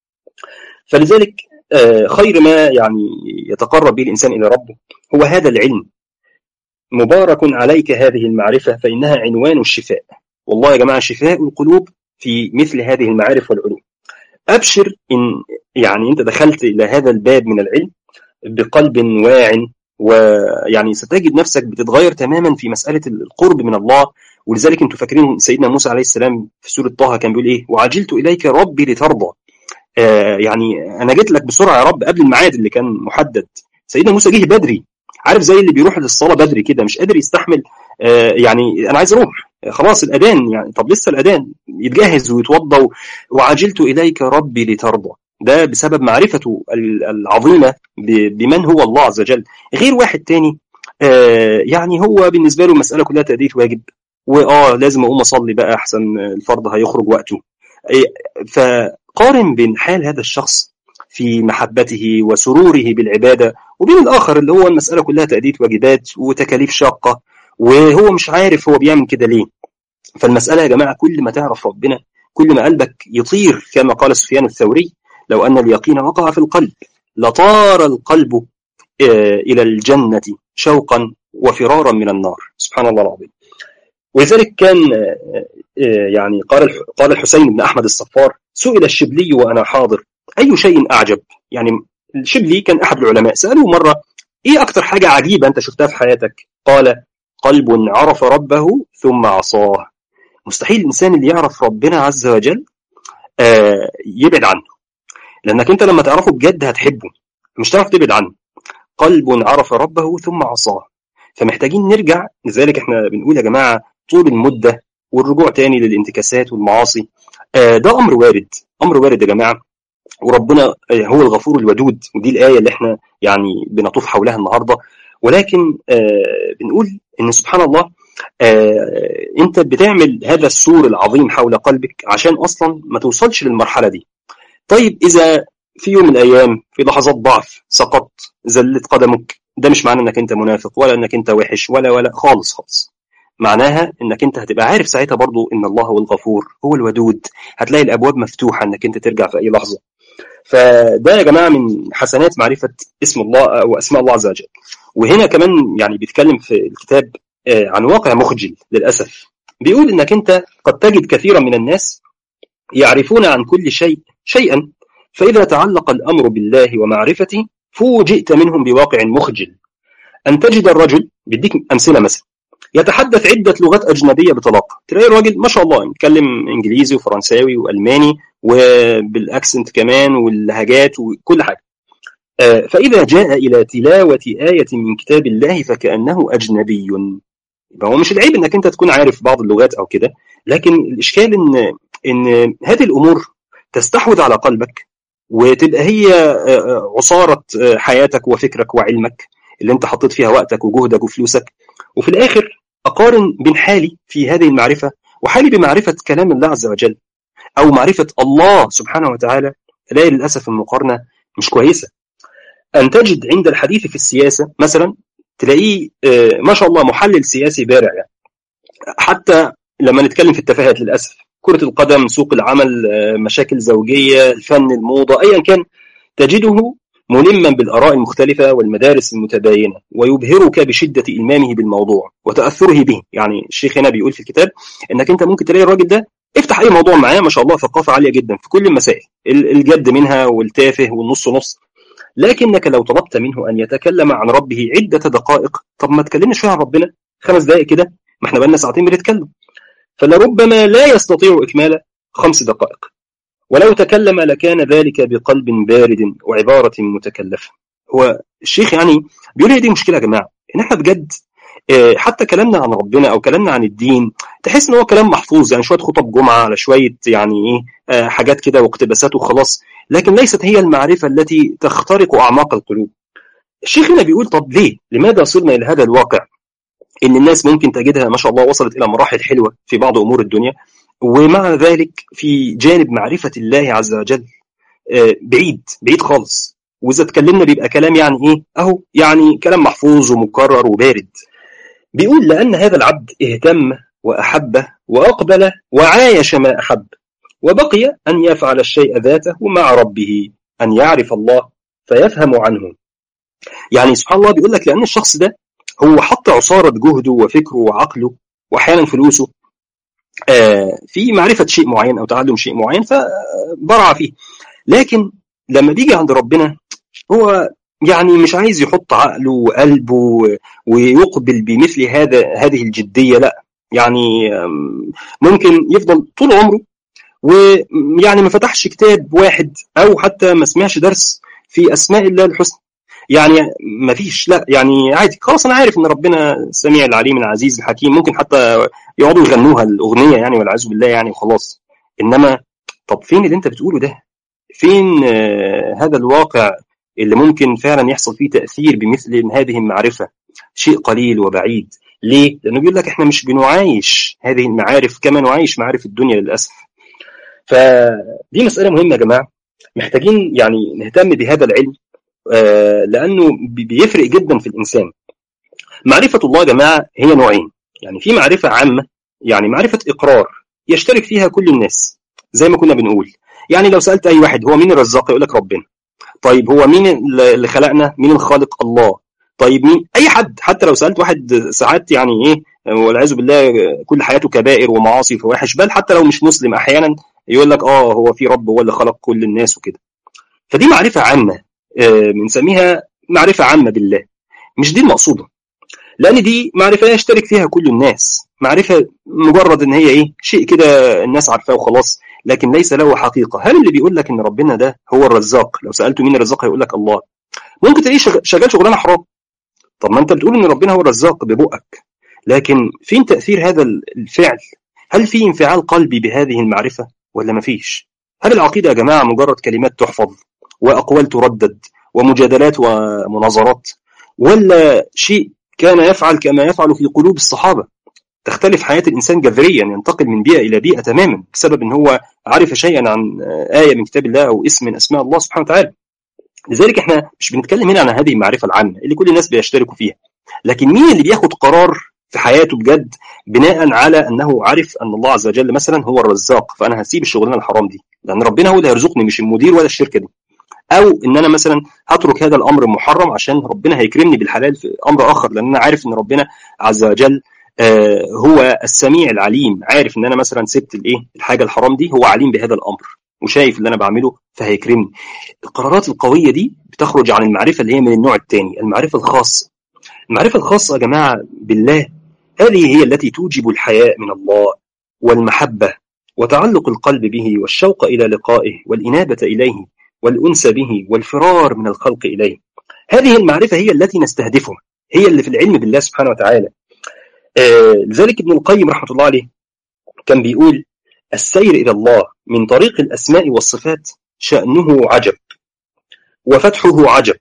فلذلك خير ما يعني يتقرب به الإنسان إلى ربه هو هذا العلم مبارك عليك هذه المعرفة فإنها عنوان الشفاء والله يا جماعة شفاء القلوب في مثل هذه المعارف والعلوم أبشر إن يعني أنت دخلت إلى هذا الباب من العلم بقلب واع ويعني ستجد نفسك بتتغير تماما في مسألة القرب من الله ولذلك انتوا فاكرين سيدنا موسى عليه السلام في سورة طه كان بيقول ايه وعجلت إليك ربي لترضى آه يعني أنا جيت لك بسرعة يا رب قبل الميعاد اللي كان محدد سيدنا موسى جه بدري عارف زي اللي بيروح للصلاة بدري كده مش قادر يستحمل آه يعني أنا عايز أروح خلاص الأذان يعني طب لسه الأذان يتجهز ويتوضى وعجلت إليك ربي لترضى ده بسبب معرفته العظيمة بمن هو الله عز وجل غير واحد تاني آه يعني هو بالنسبة له المسألة كلها تأدية واجب وآه لازم أقوم أصلي بقى أحسن الفرض هيخرج وقته فقارن بين حال هذا الشخص في محبته وسروره بالعبادة وبين الآخر اللي هو المسألة كلها تأدية واجبات وتكاليف شاقة وهو مش عارف هو بيعمل كده ليه فالمسألة يا جماعة كل ما تعرف ربنا كل ما قلبك يطير كما قال سفيان الثوري لو أن اليقين وقع في القلب لطار القلب إلى الجنة شوقا وفرارا من النار سبحان الله العظيم ولذلك كان يعني قال قال الحسين بن أحمد الصفار سئل الشبلي وأنا حاضر أي شيء أعجب يعني الشبلي كان أحد العلماء سألوه مرة إيه أكتر حاجة عجيبة أنت شفتها في حياتك قال قلب عرف ربه ثم عصاه مستحيل الإنسان اللي يعرف ربنا عز وجل آه يبعد عنه لأنك أنت لما تعرفه بجد هتحبه مش تعرف تبعد عنه قلب عرف ربه ثم عصاه فمحتاجين نرجع لذلك احنا بنقول يا جماعة طول المدة والرجوع تاني للانتكاسات والمعاصي آه ده أمر وارد أمر وارد يا جماعة وربنا هو الغفور الودود ودي الآية اللي احنا يعني بنطوف حولها النهاردة ولكن آه بنقول ان سبحان الله آه انت بتعمل هذا السور العظيم حول قلبك عشان اصلا ما توصلش للمرحله دي طيب اذا في يوم من الايام في لحظات ضعف سقطت زلت قدمك ده مش معناه انك انت منافق ولا انك انت وحش ولا ولا خالص خالص معناها انك انت هتبقى عارف ساعتها برضو ان الله هو الغفور هو الودود هتلاقي الابواب مفتوحه انك انت ترجع في اي لحظه فده يا جماعه من حسنات معرفه اسم الله واسماء الله عز وجل وهنا كمان يعني بيتكلم في الكتاب عن واقع مخجل للاسف بيقول انك انت قد تجد كثيرا من الناس يعرفون عن كل شيء شيئا فاذا تعلق الامر بالله ومعرفته فوجئت منهم بواقع مخجل ان تجد الرجل بيديك امثله مثلا يتحدث عدة لغات أجنبية بطلاقة تلاقي الراجل ما شاء الله يتكلم إنجليزي وفرنساوي وألماني وبالأكسنت كمان واللهجات وكل حاجة فإذا جاء إلى تلاوة آية من كتاب الله فكأنه أجنبي يبقى هو مش العيب إنك أنت تكون عارف بعض اللغات أو كده لكن الإشكال إن إن هذه الأمور تستحوذ على قلبك وتبقى هي عصارة حياتك وفكرك وعلمك اللي أنت حطيت فيها وقتك وجهدك وفلوسك وفي الآخر أقارن بين حالي في هذه المعرفة وحالي بمعرفة كلام الله عز وجل أو معرفة الله سبحانه وتعالى ألاقي للأسف المقارنة مش كويسة أن تجد عند الحديث في السياسة مثلا تلاقيه ما شاء الله محلل سياسي بارع يعني. حتى لما نتكلم في التفاهات للأسف كرة القدم سوق العمل مشاكل زوجية الفن الموضة أيا كان تجده ملما بالآراء المختلفة والمدارس المتباينة ويبهرك بشدة إلمامه بالموضوع وتأثره به يعني الشيخ هنا بيقول في الكتاب أنك أنت ممكن تلاقي الراجل ده افتح أي موضوع معاه ما شاء الله ثقافة عالية جدا في كل المسائل الجد منها والتافه والنص نص لكنك لو طلبت منه أن يتكلم عن ربه عدة دقائق طب ما تكلمنا شوية عن ربنا خمس دقائق كده ما احنا بقالنا ساعتين بنتكلم فلربما لا يستطيع إكمال خمس دقائق ولو تكلم لكان ذلك بقلب بارد وعبارة متكلفة هو الشيخ يعني بيقول هي دي مشكلة يا جماعة إن احنا بجد حتى كلامنا عن ربنا أو كلامنا عن الدين تحس إن هو كلام محفوظ يعني شوية خطب جمعة على شوية يعني إيه حاجات كده واقتباسات وخلاص لكن ليست هي المعرفة التي تخترق أعماق القلوب الشيخ هنا بيقول طب ليه لماذا صرنا إلى هذا الواقع إن الناس ممكن تجدها ما شاء الله وصلت إلى مراحل حلوة في بعض أمور الدنيا ومع ذلك في جانب معرفة الله عز وجل بعيد بعيد خالص وإذا اتكلمنا بيبقى كلام يعني إيه أهو يعني كلام محفوظ ومكرر وبارد بيقول لأن هذا العبد اهتم وأحب وأقبل وعايش ما أحب وبقي أن يفعل الشيء ذاته مع ربه أن يعرف الله فيفهم عنه يعني سبحان الله بيقول لك لأن الشخص ده هو حط عصارة جهده وفكره وعقله وأحيانا فلوسه في معرفة شيء معين أو تعلم شيء معين فبرع فيه لكن لما بيجي عند ربنا هو يعني مش عايز يحط عقله وقلبه ويقبل بمثل هذا هذه الجدية لا يعني ممكن يفضل طول عمره ويعني ما فتحش كتاب واحد أو حتى ما سمعش درس في أسماء الله الحسنى يعني ما فيش لا يعني عادي خلاص انا عارف ان ربنا سميع العليم العزيز الحكيم ممكن حتى يقعدوا يغنوها الاغنيه يعني والعياذ بالله يعني وخلاص انما طب فين اللي انت بتقوله ده فين آه هذا الواقع اللي ممكن فعلا يحصل فيه تاثير بمثل هذه المعرفه شيء قليل وبعيد ليه لانه بيقول لك احنا مش بنعايش هذه المعارف كما نعايش معارف الدنيا للاسف فدي مساله مهمه يا جماعه محتاجين يعني نهتم بهذا العلم آه لانه بيفرق جدا في الانسان معرفه الله يا جماعه هي نوعين يعني في معرفه عامه يعني معرفه اقرار يشترك فيها كل الناس زي ما كنا بنقول يعني لو سالت اي واحد هو مين الرزاق يقول لك ربنا طيب هو مين اللي خلقنا مين الخالق الله طيب مين اي حد حتى لو سالت واحد ساعات يعني ايه والعياذ بالله كل حياته كبائر ومعاصي فواحش بل حتى لو مش مسلم احيانا يقول لك اه هو في رب هو اللي خلق كل الناس وكده فدي معرفه عامه بنسميها معرفه عامه بالله مش دي المقصوده لان دي معرفه يشترك فيها كل الناس معرفه مجرد ان هي ايه شيء كده الناس عارفاه وخلاص لكن ليس له حقيقه هل اللي بيقول لك ان ربنا ده هو الرزاق لو سالته مين الرزاق هيقول لك الله ممكن تلاقيه شغال شغلانه حرام طب ما انت بتقول ان ربنا هو الرزاق ببقك لكن فين تاثير هذا الفعل هل في انفعال قلبي بهذه المعرفه ولا ما فيش هل العقيده يا جماعه مجرد كلمات تحفظ واقوال تردد ومجادلات ومناظرات ولا شيء كان يفعل كما يفعل في قلوب الصحابه تختلف حياه الانسان جذريا ينتقل من بيئه الى بيئه تماما بسبب ان هو عرف شيئا عن ايه من كتاب الله او اسم من اسماء الله سبحانه وتعالى لذلك احنا مش بنتكلم هنا عن هذه المعرفه العامه اللي كل الناس بيشتركوا فيها لكن مين اللي بياخد قرار في حياته بجد بناء على انه عارف ان الله عز وجل مثلا هو الرزاق فانا هسيب الشغلانه الحرام دي لان ربنا هو اللي هيرزقني مش المدير ولا الشركه دي او ان انا مثلا هترك هذا الامر المحرم عشان ربنا هيكرمني بالحلال في امر اخر لان انا عارف ان ربنا عز وجل آه هو السميع العليم عارف ان انا مثلا سبت الايه الحاجه الحرام دي هو عليم بهذا الامر وشايف اللي انا بعمله فهيكرمني القرارات القويه دي بتخرج عن المعرفه اللي هي من النوع الثاني المعرفه الخاصه المعرفه الخاصه يا جماعه بالله هذه هي التي توجب الحياء من الله والمحبه وتعلق القلب به والشوق الى لقائه والانابه اليه والانس به والفرار من الخلق اليه هذه المعرفه هي التي نستهدفها هي اللي في العلم بالله سبحانه وتعالى آه لذلك ابن القيم رحمه الله عليه كان بيقول السير إلى الله من طريق الأسماء والصفات شأنه عجب وفتحه عجب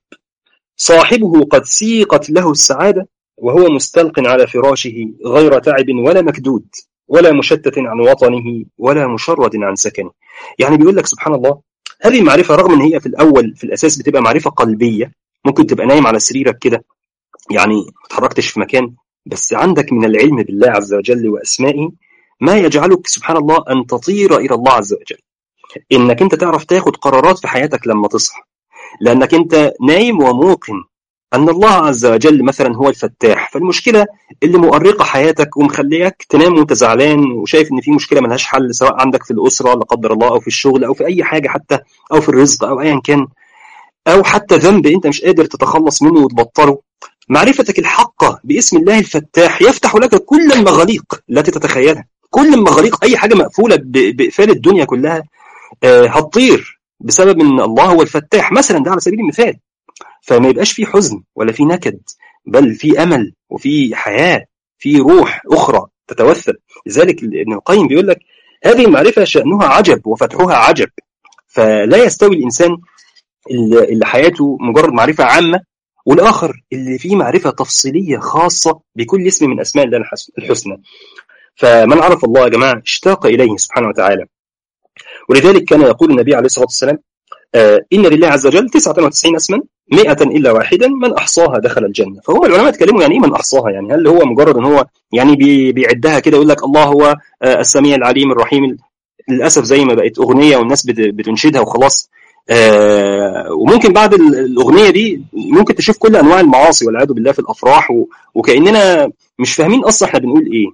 صاحبه قد سيقت له السعادة وهو مستلق على فراشه غير تعب ولا مكدود ولا مشتت عن وطنه ولا مشرد عن سكنه يعني بيقول لك سبحان الله هذه المعرفة رغم ان هي في الأول في الأساس بتبقى معرفة قلبية ممكن تبقى نايم على سريرك كده يعني ما اتحركتش في مكان بس عندك من العلم بالله عز وجل وأسمائه ما يجعلك سبحان الله أن تطير إلى الله عز وجل إنك أنت تعرف تاخد قرارات في حياتك لما تصحى لأنك أنت نايم وموقن أن الله عز وجل مثلا هو الفتاح فالمشكلة اللي مؤرقة حياتك ومخليك تنام وانت زعلان وشايف ان في مشكلة ملهاش حل سواء عندك في الأسرة لا قدر الله أو في الشغل أو في أي حاجة حتى أو في الرزق أو أيا كان أو حتى ذنب أنت مش قادر تتخلص منه وتبطله معرفتك الحقة باسم الله الفتاح يفتح لك كل المغاليق التي تتخيلها كل المغاليق اي حاجه مقفوله باقفال الدنيا كلها آه هتطير بسبب ان الله هو الفتاح مثلا ده على سبيل المثال فما يبقاش في حزن ولا في نكد بل في امل وفي حياه في روح اخرى تتوثل لذلك ابن القيم بيقول لك هذه المعرفه شانها عجب وفتحها عجب فلا يستوي الانسان اللي حياته مجرد معرفه عامه والاخر اللي فيه معرفه تفصيليه خاصه بكل اسم من اسماء الله الحسنى فمن عرف الله يا جماعة اشتاق إليه سبحانه وتعالى ولذلك كان يقول النبي عليه الصلاة والسلام آه إن لله عز وجل 99 اسما 100 إلا واحدا من أحصاها دخل الجنة فهو العلماء اتكلموا يعني إيه من أحصاها يعني هل هو مجرد أن هو يعني بي بيعدها كده يقول لك الله هو آه السميع العليم الرحيم للأسف زي ما بقت أغنية والناس بتنشدها وخلاص آه وممكن بعد الأغنية دي ممكن تشوف كل أنواع المعاصي والعياذ بالله في الأفراح وكأننا مش فاهمين أصلا احنا بنقول إيه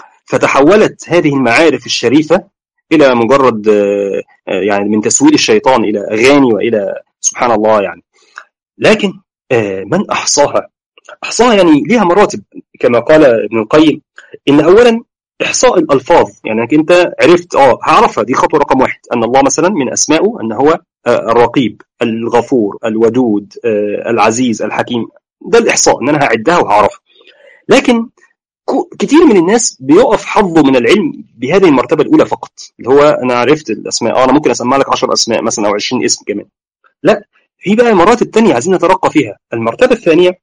فتحولت هذه المعارف الشريفة إلى مجرد يعني من تسويل الشيطان إلى أغاني وإلى سبحان الله يعني لكن من أحصاها أحصاها يعني ليها مراتب كما قال ابن القيم إن أولا إحصاء الألفاظ يعني أنك أنت عرفت آه هعرفها دي خطوة رقم واحد أن الله مثلا من أسمائه أن هو الرقيب الغفور الودود العزيز الحكيم ده الإحصاء أن أنا هعدها وهعرفها لكن كتير من الناس بيقف حظه من العلم بهذه المرتبه الاولى فقط اللي هو انا عرفت الاسماء اه انا ممكن اسمع لك 10 اسماء مثلا او 20 اسم كمان لا في بقى المراتب الثانيه عايزين نترقى فيها المرتبه الثانيه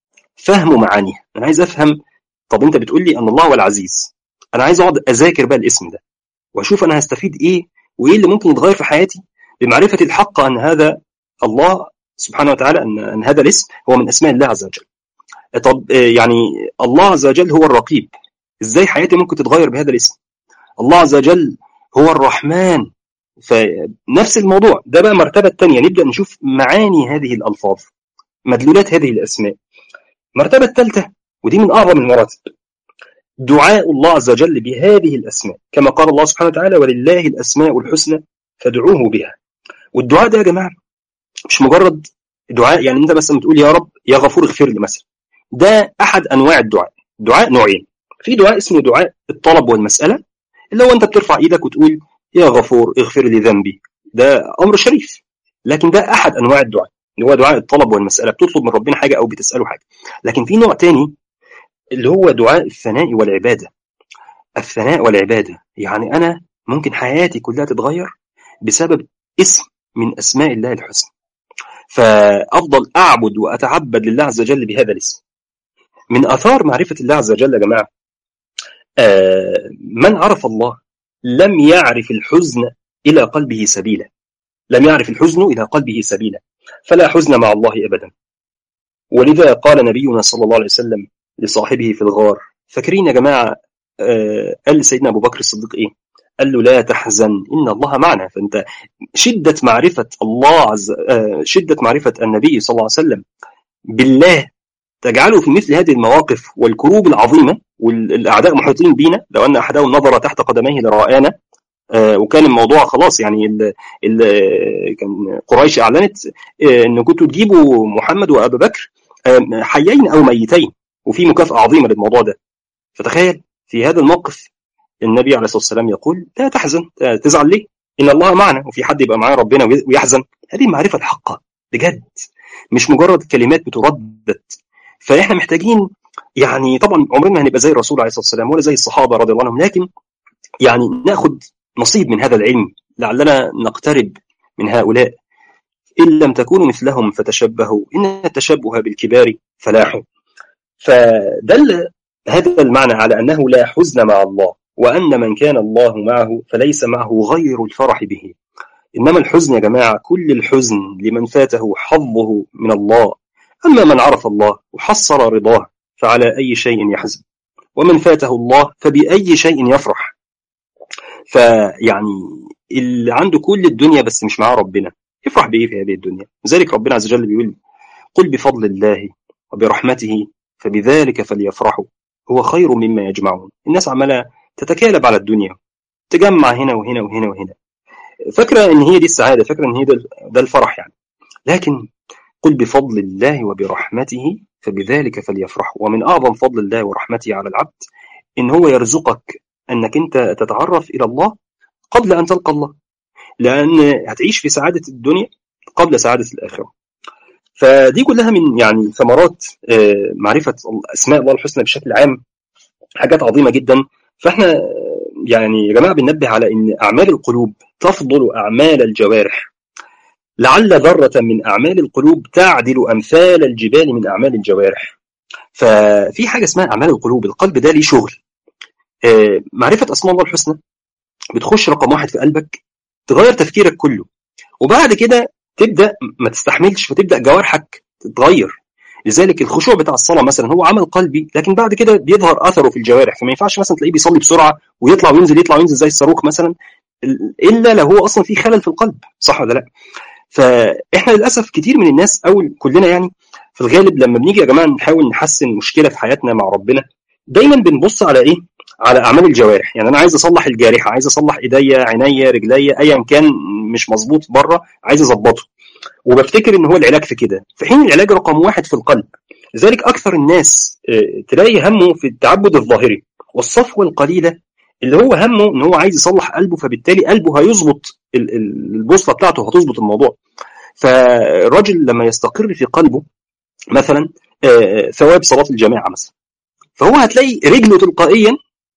فهم معانيها انا عايز افهم طب انت بتقول لي ان الله هو العزيز انا عايز اقعد اذاكر بقى الاسم ده واشوف انا هستفيد ايه وايه اللي ممكن يتغير في حياتي بمعرفة الحق أن هذا الله سبحانه وتعالى أن, أن هذا الاسم هو من أسماء الله عز وجل طب يعني الله عز وجل هو الرقيب ازاي حياتي ممكن تتغير بهذا الاسم الله عز وجل هو الرحمن فنفس الموضوع ده بقى مرتبة تانية نبدأ نشوف معاني هذه الألفاظ مدلولات هذه الأسماء المرتبة الثالثة ودي من أعظم المراتب دعاء الله عز وجل بهذه الأسماء كما قال الله سبحانه وتعالى ولله الأسماء الحسنى فادعوه بها والدعاء ده يا جماعة مش مجرد دعاء يعني انت مثلا بتقول يا رب يا غفور اغفر لي مثلا ده احد انواع الدعاء دعاء نوعين في دعاء اسمه دعاء الطلب والمسألة اللي هو انت بترفع ايدك وتقول يا غفور اغفر لي ذنبي ده امر شريف لكن ده احد انواع الدعاء اللي هو دعاء الطلب والمسألة بتطلب من ربنا حاجة او بتسأله حاجة لكن في نوع تاني اللي هو دعاء الثناء والعبادة الثناء والعبادة يعني انا ممكن حياتي كلها تتغير بسبب اسم من اسماء الله الحسنى فافضل اعبد واتعبد لله عز وجل بهذا الاسم من اثار معرفه الله عز وجل يا جماعه آه من عرف الله لم يعرف الحزن الى قلبه سبيلا لم يعرف الحزن الى قلبه سبيلا فلا حزن مع الله ابدا ولذا قال نبينا صلى الله عليه وسلم لصاحبه في الغار فاكرين يا جماعه آه قال سيدنا ابو بكر الصديق ايه قال له لا تحزن إن الله معنا فأنت شدة معرفة الله عز شدة معرفة النبي صلى الله عليه وسلم بالله تجعله في مثل هذه المواقف والكروب العظيمة والأعداء محيطين بينا لو أن أحدهم نظر تحت قدميه لرآنا وكان الموضوع خلاص يعني ال ال كان قريش أعلنت أن كنتوا تجيبوا محمد وأبا بكر حيين أو ميتين وفي مكافأة عظيمة للموضوع ده فتخيل في هذا الموقف النبي عليه الصلاه والسلام يقول لا تحزن تزعل ليه؟ ان الله معنا وفي حد يبقى معاه ربنا ويحزن هذه المعرفه الحقه بجد مش مجرد كلمات بتردد فاحنا محتاجين يعني طبعا عمرنا ما هنبقى زي الرسول عليه الصلاه والسلام ولا زي الصحابه رضي الله عنهم لكن يعني ناخد نصيب من هذا العلم لعلنا نقترب من هؤلاء ان لم تكونوا مثلهم فتشبهوا ان التشبه بالكبار فلاح فدل هذا المعنى على انه لا حزن مع الله وأن من كان الله معه فليس معه غير الفرح به إنما الحزن يا جماعة كل الحزن لمن فاته حظه من الله أما من عرف الله وحصل رضاه فعلى أي شيء يحزن ومن فاته الله فبأي شيء يفرح فيعني اللي عنده كل الدنيا بس مش معاه ربنا يفرح بإيه في هذه الدنيا لذلك ربنا عز وجل بيقول قل بفضل الله وبرحمته فبذلك فليفرحوا هو خير مما يجمعون الناس عماله تتكالب على الدنيا تجمع هنا وهنا وهنا وهنا فاكرة ان هي دي السعادة فاكرة ان هي ده, ده الفرح يعني لكن قل بفضل الله وبرحمته فبذلك فليفرحوا ومن أعظم فضل الله ورحمته على العبد إن هو يرزقك أنك أنت تتعرف إلى الله قبل أن تلقى الله لأن هتعيش في سعادة الدنيا قبل سعادة الآخرة فدي كلها من يعني ثمرات معرفة أسماء الله الحسنى بشكل عام حاجات عظيمة جدا فاحنا يعني يا جماعه بننبه على ان اعمال القلوب تفضل اعمال الجوارح لعل ذره من اعمال القلوب تعدل امثال الجبال من اعمال الجوارح ففي حاجه اسمها اعمال القلوب القلب ده ليه شغل معرفه اسماء الله الحسنى بتخش رقم واحد في قلبك تغير تفكيرك كله وبعد كده تبدا ما تستحملش فتبدا جوارحك تتغير لذلك الخشوع بتاع الصلاه مثلا هو عمل قلبي لكن بعد كده بيظهر اثره في الجوارح فما ينفعش مثلا تلاقيه بيصلي بسرعه ويطلع وينزل يطلع وينزل زي الصاروخ مثلا الا لو هو اصلا في خلل في القلب صح ولا لا فاحنا للاسف كتير من الناس او كلنا يعني في الغالب لما بنيجي يا جماعه نحاول نحسن مشكله في حياتنا مع ربنا دايما بنبص على ايه على اعمال الجوارح يعني انا عايز اصلح الجارحه عايز اصلح ايديا عينيا رجليا ايا كان مش مظبوط بره عايز اظبطه وبفتكر ان هو العلاج في كده في حين العلاج رقم واحد في القلب لذلك اكثر الناس تلاقي همه في التعبد الظاهري والصفوه القليله اللي هو همه ان هو عايز يصلح قلبه فبالتالي قلبه هيظبط البوصله بتاعته هتظبط الموضوع فالراجل لما يستقر في قلبه مثلا ثواب صلاه الجماعه مثلا فهو هتلاقي رجله تلقائيا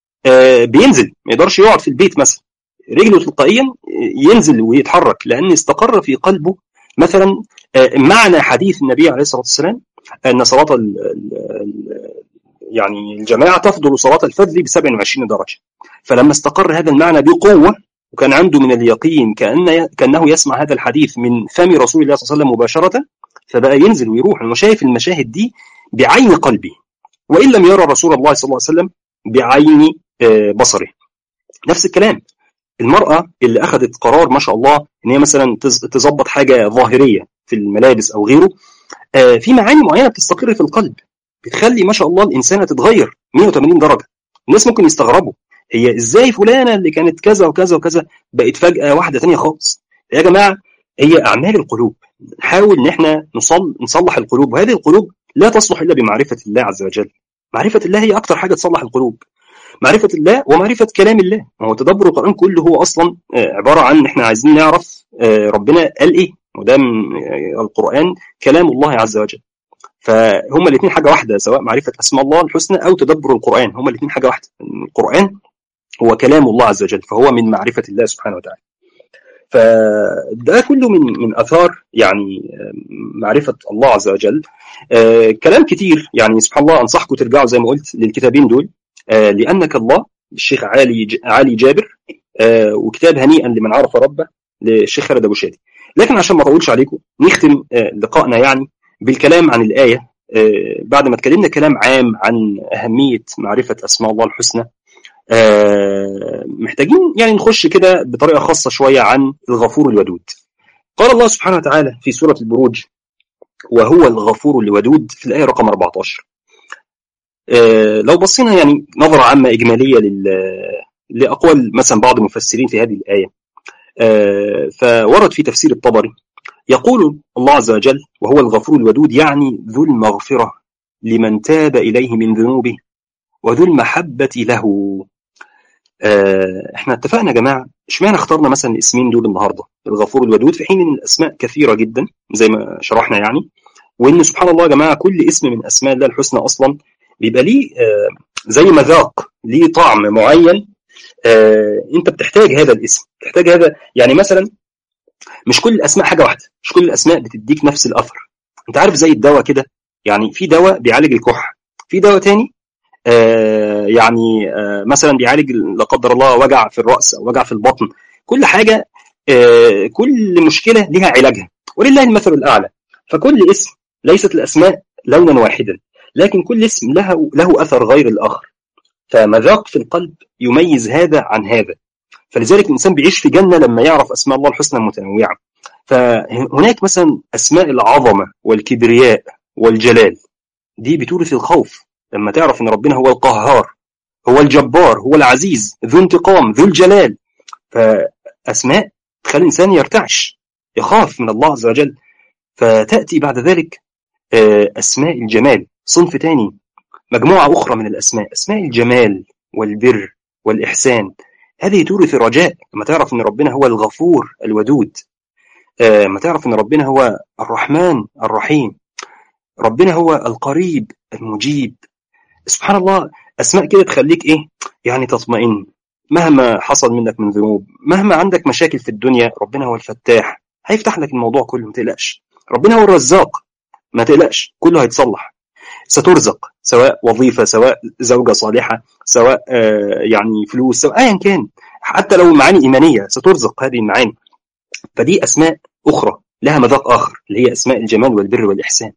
بينزل ما يقدرش يقعد في البيت مثلا رجله تلقائيا ينزل ويتحرك لان استقر في قلبه مثلا معنى حديث النبي عليه الصلاه والسلام ان صلاه ال ال يعني الجماعه تفضل صلاه الفذ ب 27 درجه فلما استقر هذا المعنى بقوه وكان عنده من اليقين كأن كأنه يسمع هذا الحديث من فم رسول الله صلى الله عليه وسلم مباشرة فبقى ينزل ويروح وشايف المشاهد دي بعين قلبه وإن لم يرى رسول الله صلى الله عليه وسلم بعين بصره نفس الكلام المرأة اللي أخذت قرار ما شاء الله إن هي مثلا تظبط حاجة ظاهرية في الملابس أو غيره في معاني معينة بتستقر في القلب بتخلي ما شاء الله الإنسانة تتغير 180 درجة الناس ممكن يستغربوا هي إزاي فلانة اللي كانت كذا وكذا وكذا بقت فجأة واحدة تانية خالص يا جماعة هي أعمال القلوب نحاول إن إحنا نصل نصلح القلوب وهذه القلوب لا تصلح إلا بمعرفة الله عز وجل معرفة الله هي أكتر حاجة تصلح القلوب معرفة الله ومعرفة كلام الله ما هو تدبر القرآن كله هو أصلا عبارة عن إحنا عايزين نعرف ربنا قال إيه وده القرآن كلام الله عز وجل فهما الاثنين حاجة واحدة سواء معرفة أسماء الله الحسنى أو تدبر القرآن هما الاثنين حاجة واحدة القرآن هو كلام الله عز وجل فهو من معرفة الله سبحانه وتعالى فده كله من من اثار يعني معرفه الله عز وجل آه كلام كتير يعني سبحان الله انصحكم ترجعوا زي ما قلت للكتابين دول آه لانك الله للشيخ علي علي جابر آه وكتاب هنيئا لمن عرف ربه للشيخ خالد ابو شادي لكن عشان ما اطولش عليكم نختم لقائنا يعني بالكلام عن الايه بعد ما اتكلمنا كلام عام عن اهميه معرفه اسماء الله الحسنى محتاجين يعني نخش كده بطريقه خاصه شويه عن الغفور الودود. قال الله سبحانه وتعالى في سوره البروج وهو الغفور الودود في الايه رقم 14. لو بصينا يعني نظره عامه اجماليه لاقوال مثلا بعض المفسرين في هذه الايه فورد في تفسير الطبري يقول الله عز وجل وهو الغفور الودود يعني ذو المغفره لمن تاب اليه من ذنوبه وذو المحبه له احنا اتفقنا يا جماعه اشمعنى اخترنا مثلا الاسمين دول النهارده الغفور الودود في حين ان الاسماء كثيره جدا زي ما شرحنا يعني وان سبحان الله يا جماعه كل اسم من اسماء الله الحسنى اصلا بيبقى ليه زي مذاق ليه طعم معين انت بتحتاج هذا الاسم بتحتاج هذا يعني مثلا مش كل الاسماء حاجه واحده مش كل الاسماء بتديك نفس الاثر انت عارف زي الدواء كده يعني في دواء بيعالج الكح في دواء تاني آه يعني آه مثلا بيعالج لا قدر الله وجع في الراس او وجع في البطن كل حاجه آه كل مشكله لها علاجها ولله المثل الاعلى فكل اسم ليست الاسماء لونا واحدا لكن كل اسم له له اثر غير الاخر فمذاق في القلب يميز هذا عن هذا فلذلك الانسان بيعيش في جنه لما يعرف اسماء الله الحسنى المتنوعه فهناك مثلا اسماء العظمه والكبرياء والجلال دي بتورث الخوف لما تعرف ان ربنا هو القهار هو الجبار هو العزيز ذو انتقام ذو الجلال فاسماء تخلي الانسان يرتعش يخاف من الله عز وجل فتاتي بعد ذلك اسماء الجمال صنف تاني مجموعه اخرى من الاسماء اسماء الجمال والبر والاحسان هذه تورث الرجاء لما تعرف ان ربنا هو الغفور الودود لما تعرف ان ربنا هو الرحمن الرحيم ربنا هو القريب المجيب سبحان الله اسماء كده تخليك ايه يعني تطمئن مهما حصل منك من ذنوب مهما عندك مشاكل في الدنيا ربنا هو الفتاح هيفتح لك الموضوع كله ما تقلقش ربنا هو الرزاق ما تقلقش كله هيتصلح سترزق سواء وظيفه سواء زوجه صالحه سواء آه يعني فلوس سواء ايا كان حتى لو معاني ايمانيه سترزق هذه المعاني فدي اسماء اخرى لها مذاق اخر اللي هي اسماء الجمال والبر والاحسان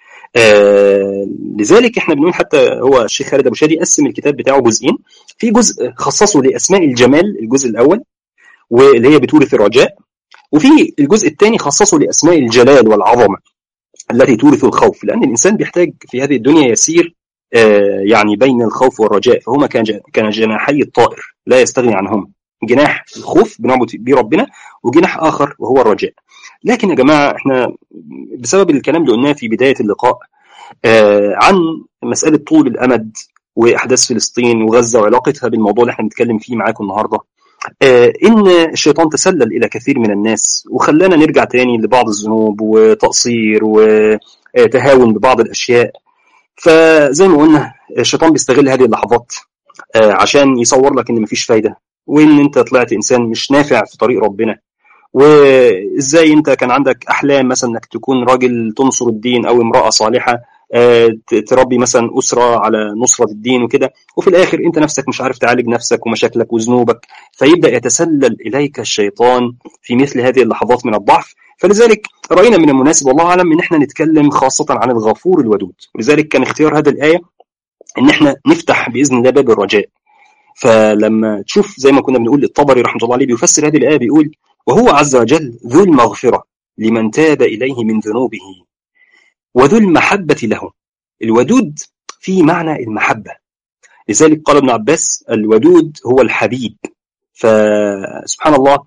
آه لذلك احنا بنقول حتى هو الشيخ خالد ابو شادي قسم الكتاب بتاعه جزئين في جزء خصصه لاسماء الجمال الجزء الاول واللي هي بتورث الرجاء وفي الجزء الثاني خصصه لاسماء الجلال والعظمه التي تورث الخوف لان الانسان بيحتاج في هذه الدنيا يسير آه يعني بين الخوف والرجاء فهما كان كان جناحي الطائر لا يستغني عنهما جناح الخوف بنعبد بيه ربنا وجناح اخر وهو الرجاء لكن يا جماعه احنا بسبب الكلام اللي قلناه في بدايه اللقاء آه عن مساله طول الامد واحداث فلسطين وغزه وعلاقتها بالموضوع اللي احنا بنتكلم فيه معاكم النهارده آه ان الشيطان تسلل الى كثير من الناس وخلانا نرجع تاني لبعض الذنوب وتقصير وتهاون ببعض الاشياء فزي ما قلنا الشيطان بيستغل هذه اللحظات آه عشان يصور لك ان مفيش فايده وان انت طلعت انسان مش نافع في طريق ربنا وازاي انت كان عندك احلام مثلا انك تكون راجل تنصر الدين او امراه صالحه تربي مثلا اسره على نصره الدين وكده وفي الاخر انت نفسك مش عارف تعالج نفسك ومشاكلك وذنوبك فيبدا يتسلل اليك الشيطان في مثل هذه اللحظات من الضعف فلذلك راينا من المناسب والله اعلم ان احنا نتكلم خاصه عن الغفور الودود ولذلك كان اختيار هذه الايه ان احنا نفتح باذن الله باب الرجاء فلما تشوف زي ما كنا بنقول الطبري رحمه الله عليه بيفسر هذه الايه بيقول وهو عز وجل ذو المغفره لمن تاب اليه من ذنوبه وذو المحبه له الودود في معنى المحبه لذلك قال ابن عباس الودود هو الحبيب فسبحان الله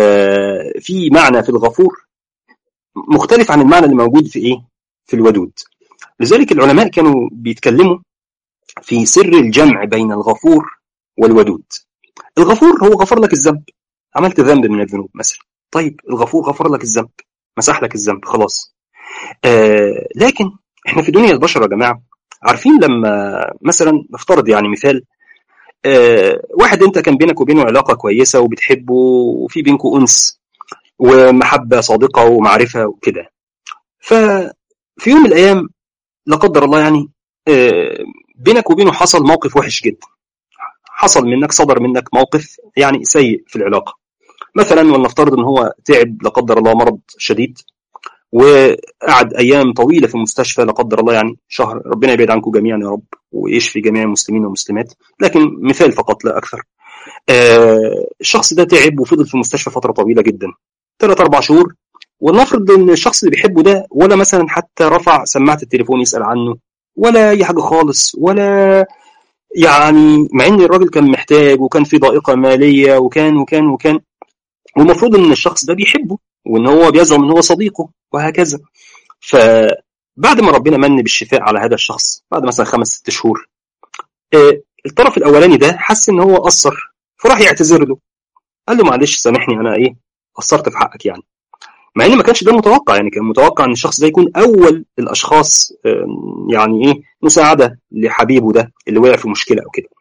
في معنى في الغفور مختلف عن المعنى اللي موجود في ايه في الودود لذلك العلماء كانوا بيتكلموا في سر الجمع بين الغفور والودود الغفور هو غفر لك الذنب عملت ذنب من الذنوب مثلا طيب الغفور غفر لك الذنب مسح لك الذنب خلاص آه لكن احنا في دنيا البشر يا جماعه عارفين لما مثلا نفترض يعني مثال آه واحد انت كان بينك وبينه علاقه كويسه وبتحبه وفي بينكم انس ومحبه صادقه ومعرفه وكده ففي يوم من الايام لا قدر الله يعني آه بينك وبينه حصل موقف وحش جدا حصل منك صدر منك موقف يعني سيء في العلاقه مثلا ولنفترض ان هو تعب لا قدر الله مرض شديد وقعد ايام طويله في المستشفى لا قدر الله يعني شهر ربنا يبعد عنكم جميعا يا رب ويشفي جميع المسلمين والمسلمات لكن مثال فقط لا اكثر آه الشخص ده تعب وفضل في المستشفى فتره طويله جدا ثلاث اربع شهور ولنفرض ان الشخص اللي بيحبه ده ولا مثلا حتى رفع سماعه التليفون يسال عنه ولا اي حاجه خالص ولا يعني مع ان الراجل كان محتاج وكان في ضائقه ماليه وكان وكان وكان والمفروض ان الشخص ده بيحبه وان هو بيزعم ان هو صديقه وهكذا فبعد ما ربنا من بالشفاء على هذا الشخص بعد مثلا خمس ست شهور الطرف الاولاني ده حس ان هو قصر فراح يعتذر له قال له معلش سامحني انا ايه قصرت في حقك يعني مع ان ما كانش ده متوقع يعني كان متوقع ان الشخص ده يكون اول الاشخاص يعني ايه مساعده لحبيبه ده اللي وقع في مشكله او كده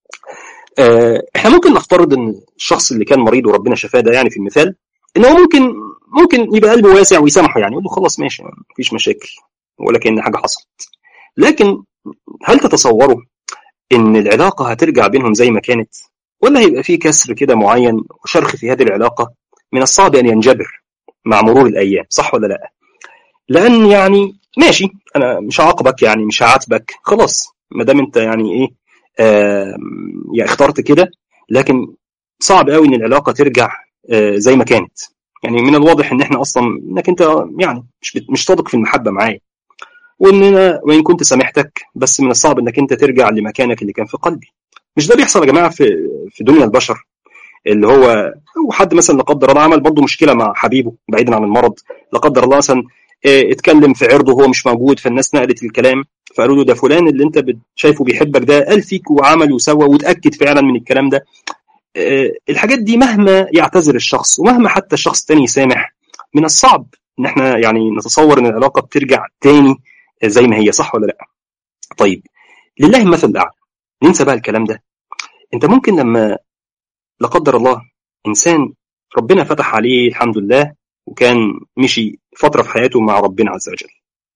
احنا ممكن نفترض ان الشخص اللي كان مريض وربنا شفاه ده يعني في المثال ان هو ممكن ممكن يبقى قلبه واسع ويسامحه يعني يقول له خلاص ماشي مفيش مشاكل ولا كان حاجه حصلت لكن هل تتصوروا ان العلاقه هترجع بينهم زي ما كانت ولا هيبقى في كسر كده معين وشرخ في هذه العلاقه من الصعب ان ينجبر مع مرور الايام صح ولا لا لان يعني ماشي انا مش هعاقبك يعني مش هعاتبك خلاص ما دام انت يعني ايه آه يعني اخترت كده لكن صعب قوي ان العلاقه ترجع آه زي ما كانت يعني من الواضح ان احنا اصلا انك انت يعني مش مش صادق في المحبه معايا وان انا وان كنت سامحتك بس من الصعب انك انت ترجع لمكانك اللي كان في قلبي مش ده بيحصل يا جماعه في في دنيا البشر اللي هو او حد مثلا لا قدر الله عمل برضه مشكله مع حبيبه بعيدا عن المرض لا قدر الله مثلا اتكلم في عرضه وهو مش موجود فالناس نقلت الكلام فقالوا له ده فلان اللي انت شايفه بيحبك ده قال فيك وعمل وسوى وتاكد فعلا من الكلام ده الحاجات دي مهما يعتذر الشخص ومهما حتى الشخص التاني يسامح من الصعب ان احنا يعني نتصور ان العلاقه بترجع تاني زي ما هي صح ولا لا طيب لله المثل الاعلى ننسى بقى الكلام ده انت ممكن لما لا قدر الله انسان ربنا فتح عليه الحمد لله وكان مشي فتره في حياته مع ربنا عز وجل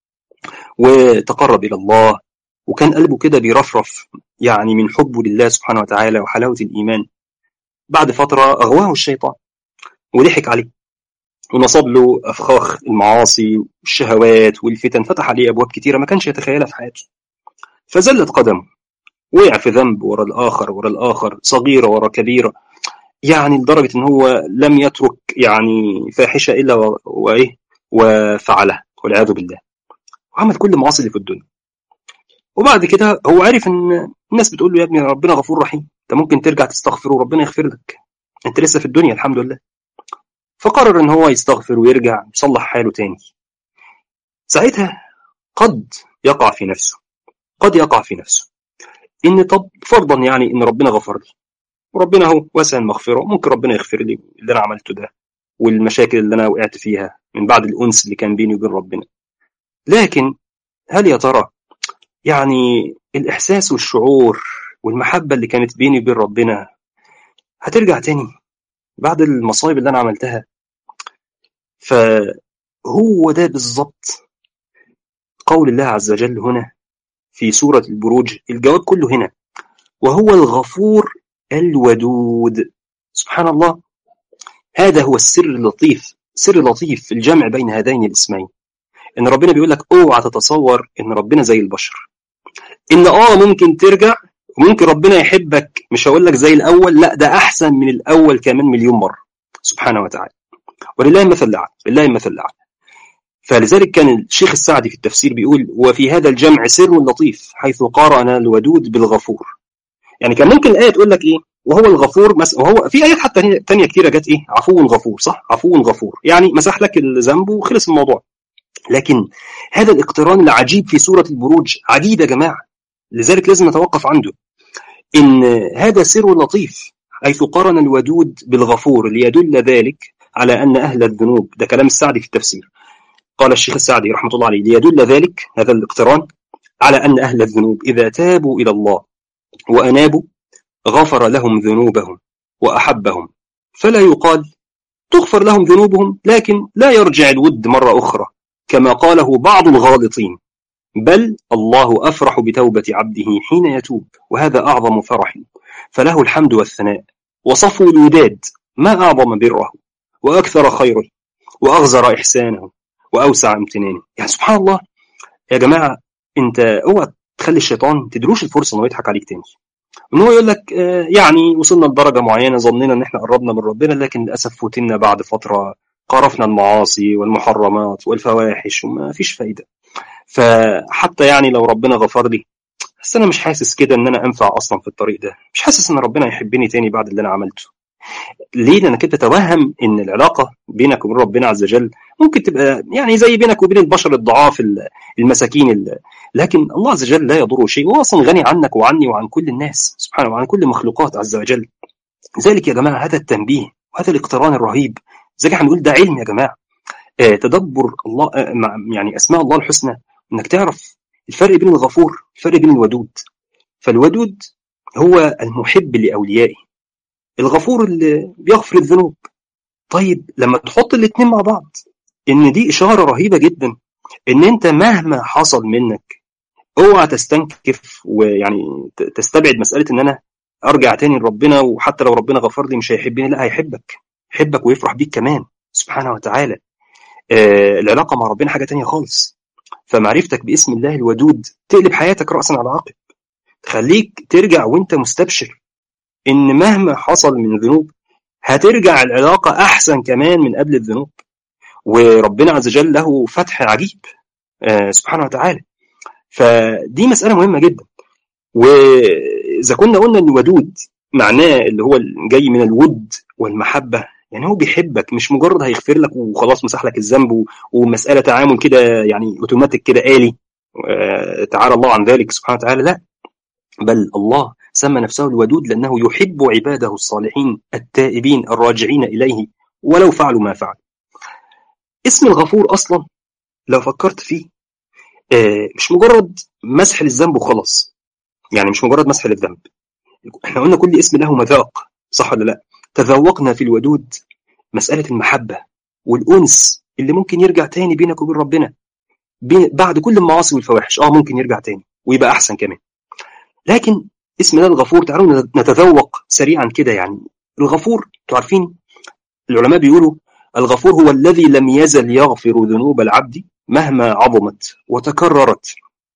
وتقرب الى الله وكان قلبه كده بيرفرف يعني من حبه لله سبحانه وتعالى وحلاوه الايمان بعد فتره اغواه الشيطان وضحك عليه ونصب له افخاخ المعاصي والشهوات والفتن فتح عليه ابواب كتيره ما كانش يتخيلها في حياته فزلت قدمه وقع في ذنب ورا الاخر ورا الاخر صغيره ورا كبيره يعني لدرجه ان هو لم يترك يعني فاحشه الا وايه وفعلها والعياذ بالله وعمل كل المعاصي اللي في الدنيا وبعد كده هو عارف ان الناس بتقول له يا ابني ربنا غفور رحيم انت ممكن ترجع تستغفر وربنا يغفر لك انت لسه في الدنيا الحمد لله فقرر ان هو يستغفر ويرجع يصلح حاله تاني ساعتها قد يقع في نفسه قد يقع في نفسه ان طب فرضا يعني ان ربنا غفر لي وربنا هو واسع المغفره ممكن ربنا يغفر لي اللي انا عملته ده والمشاكل اللي انا وقعت فيها من بعد الانس اللي كان بيني وبين ربنا لكن هل يا ترى يعني الاحساس والشعور والمحبه اللي كانت بيني وبين ربنا هترجع تاني بعد المصايب اللي انا عملتها فهو ده بالظبط قول الله عز وجل هنا في سورة البروج الجواب كله هنا وهو الغفور الودود سبحان الله هذا هو السر اللطيف سر لطيف في الجمع بين هذين الاسمين ان ربنا بيقول لك اوعى تتصور ان ربنا زي البشر ان اه ممكن ترجع وممكن ربنا يحبك مش هقول لك زي الاول لا ده احسن من الاول كمان مليون مره سبحانه وتعالى ولله المثل الاعلى لله المثل الاعلى فلذلك كان الشيخ السعدي في التفسير بيقول وفي هذا الجمع سر لطيف حيث قارن الودود بالغفور يعني كان ممكن الايه تقول لك ايه وهو الغفور مس... وهو في ايات حتى ثانيه كتيره جت ايه عفو غفور صح عفو غفور يعني مسح لك الذنب وخلص الموضوع لكن هذا الاقتران العجيب في سوره البروج عجيب يا جماعه لذلك لازم نتوقف عنده ان هذا سر لطيف حيث قارن الودود بالغفور ليدل ذلك على ان اهل الذنوب ده كلام السعدي في التفسير قال الشيخ السعدي رحمه الله عليه ليدل ذلك هذا الاقتران على ان اهل الذنوب اذا تابوا الى الله وانابوا غفر لهم ذنوبهم واحبهم فلا يقال تغفر لهم ذنوبهم لكن لا يرجع الود مره اخرى كما قاله بعض الغالطين بل الله أفرح بتوبة عبده حين يتوب وهذا أعظم فرح فله الحمد والثناء وصفو الوداد ما أعظم بره وأكثر خيره وأغزر إحسانه وأوسع امتنانه يعني سبحان الله يا جماعة أنت اوعى تخلي الشيطان تدروش الفرصة إنه يضحك عليك تاني إن هو يقول لك يعني وصلنا لدرجة معينة ظننا إن إحنا قربنا من ربنا لكن للأسف فوتنا بعد فترة قرفنا المعاصي والمحرمات والفواحش وما فيش فايدة فحتى يعني لو ربنا غفر لي بس انا مش حاسس كده ان انا انفع اصلا في الطريق ده مش حاسس ان ربنا يحبني تاني بعد اللي انا عملته ليه لانك انت تتوهم ان العلاقه بينك وبين ربنا عز وجل ممكن تبقى يعني زي بينك وبين البشر الضعاف المساكين لكن الله عز وجل لا يضره شيء هو اصلا غني عنك وعني وعن كل الناس سبحانه وعن كل المخلوقات عز وجل ذلك يا جماعه هذا التنبيه وهذا الاقتران الرهيب زي احنا بنقول ده علم يا جماعه آه تدبر الله آه يعني اسماء الله الحسنى انك تعرف الفرق بين الغفور الفرق بين الودود فالودود هو المحب لاوليائه الغفور اللي بيغفر الذنوب طيب لما تحط الاثنين مع بعض ان دي اشاره رهيبه جدا ان انت مهما حصل منك اوعى تستنكف ويعني تستبعد مساله ان انا ارجع تاني لربنا وحتى لو ربنا غفر لي مش هيحبني لا هيحبك يحبك ويفرح بيك كمان سبحانه وتعالى آه العلاقه مع ربنا حاجه تانية خالص فمعرفتك باسم الله الودود تقلب حياتك رأسا على عقب تخليك ترجع وانت مستبشر ان مهما حصل من ذنوب هترجع العلاقة احسن كمان من قبل الذنوب وربنا عز وجل له فتح عجيب آه سبحانه وتعالى فدي مسألة مهمة جدا وإذا كنا قلنا ان ودود معناه اللي هو جاي من الود والمحبة يعني هو بيحبك مش مجرد هيغفر لك وخلاص مسح لك الذنب ومساله تعامل كده يعني اوتوماتيك كده آلي تعالى الله عن ذلك سبحانه وتعالى لا بل الله سمى نفسه الودود لأنه يحب عباده الصالحين التائبين الراجعين إليه ولو فعلوا ما فعلوا اسم الغفور أصلا لو فكرت فيه مش مجرد مسح للذنب وخلاص يعني مش مجرد مسح للذنب احنا قلنا كل اسم له مذاق صح ولا لا تذوقنا في الودود مسألة المحبة والأنس اللي ممكن يرجع تاني بينك وبين ربنا بعد كل المعاصي والفواحش اه ممكن يرجع تاني ويبقى أحسن كمان لكن اسم الله الغفور تعالوا نتذوق سريعا كده يعني الغفور انتوا عارفين العلماء بيقولوا الغفور هو الذي لم يزل يغفر ذنوب العبد مهما عظمت وتكررت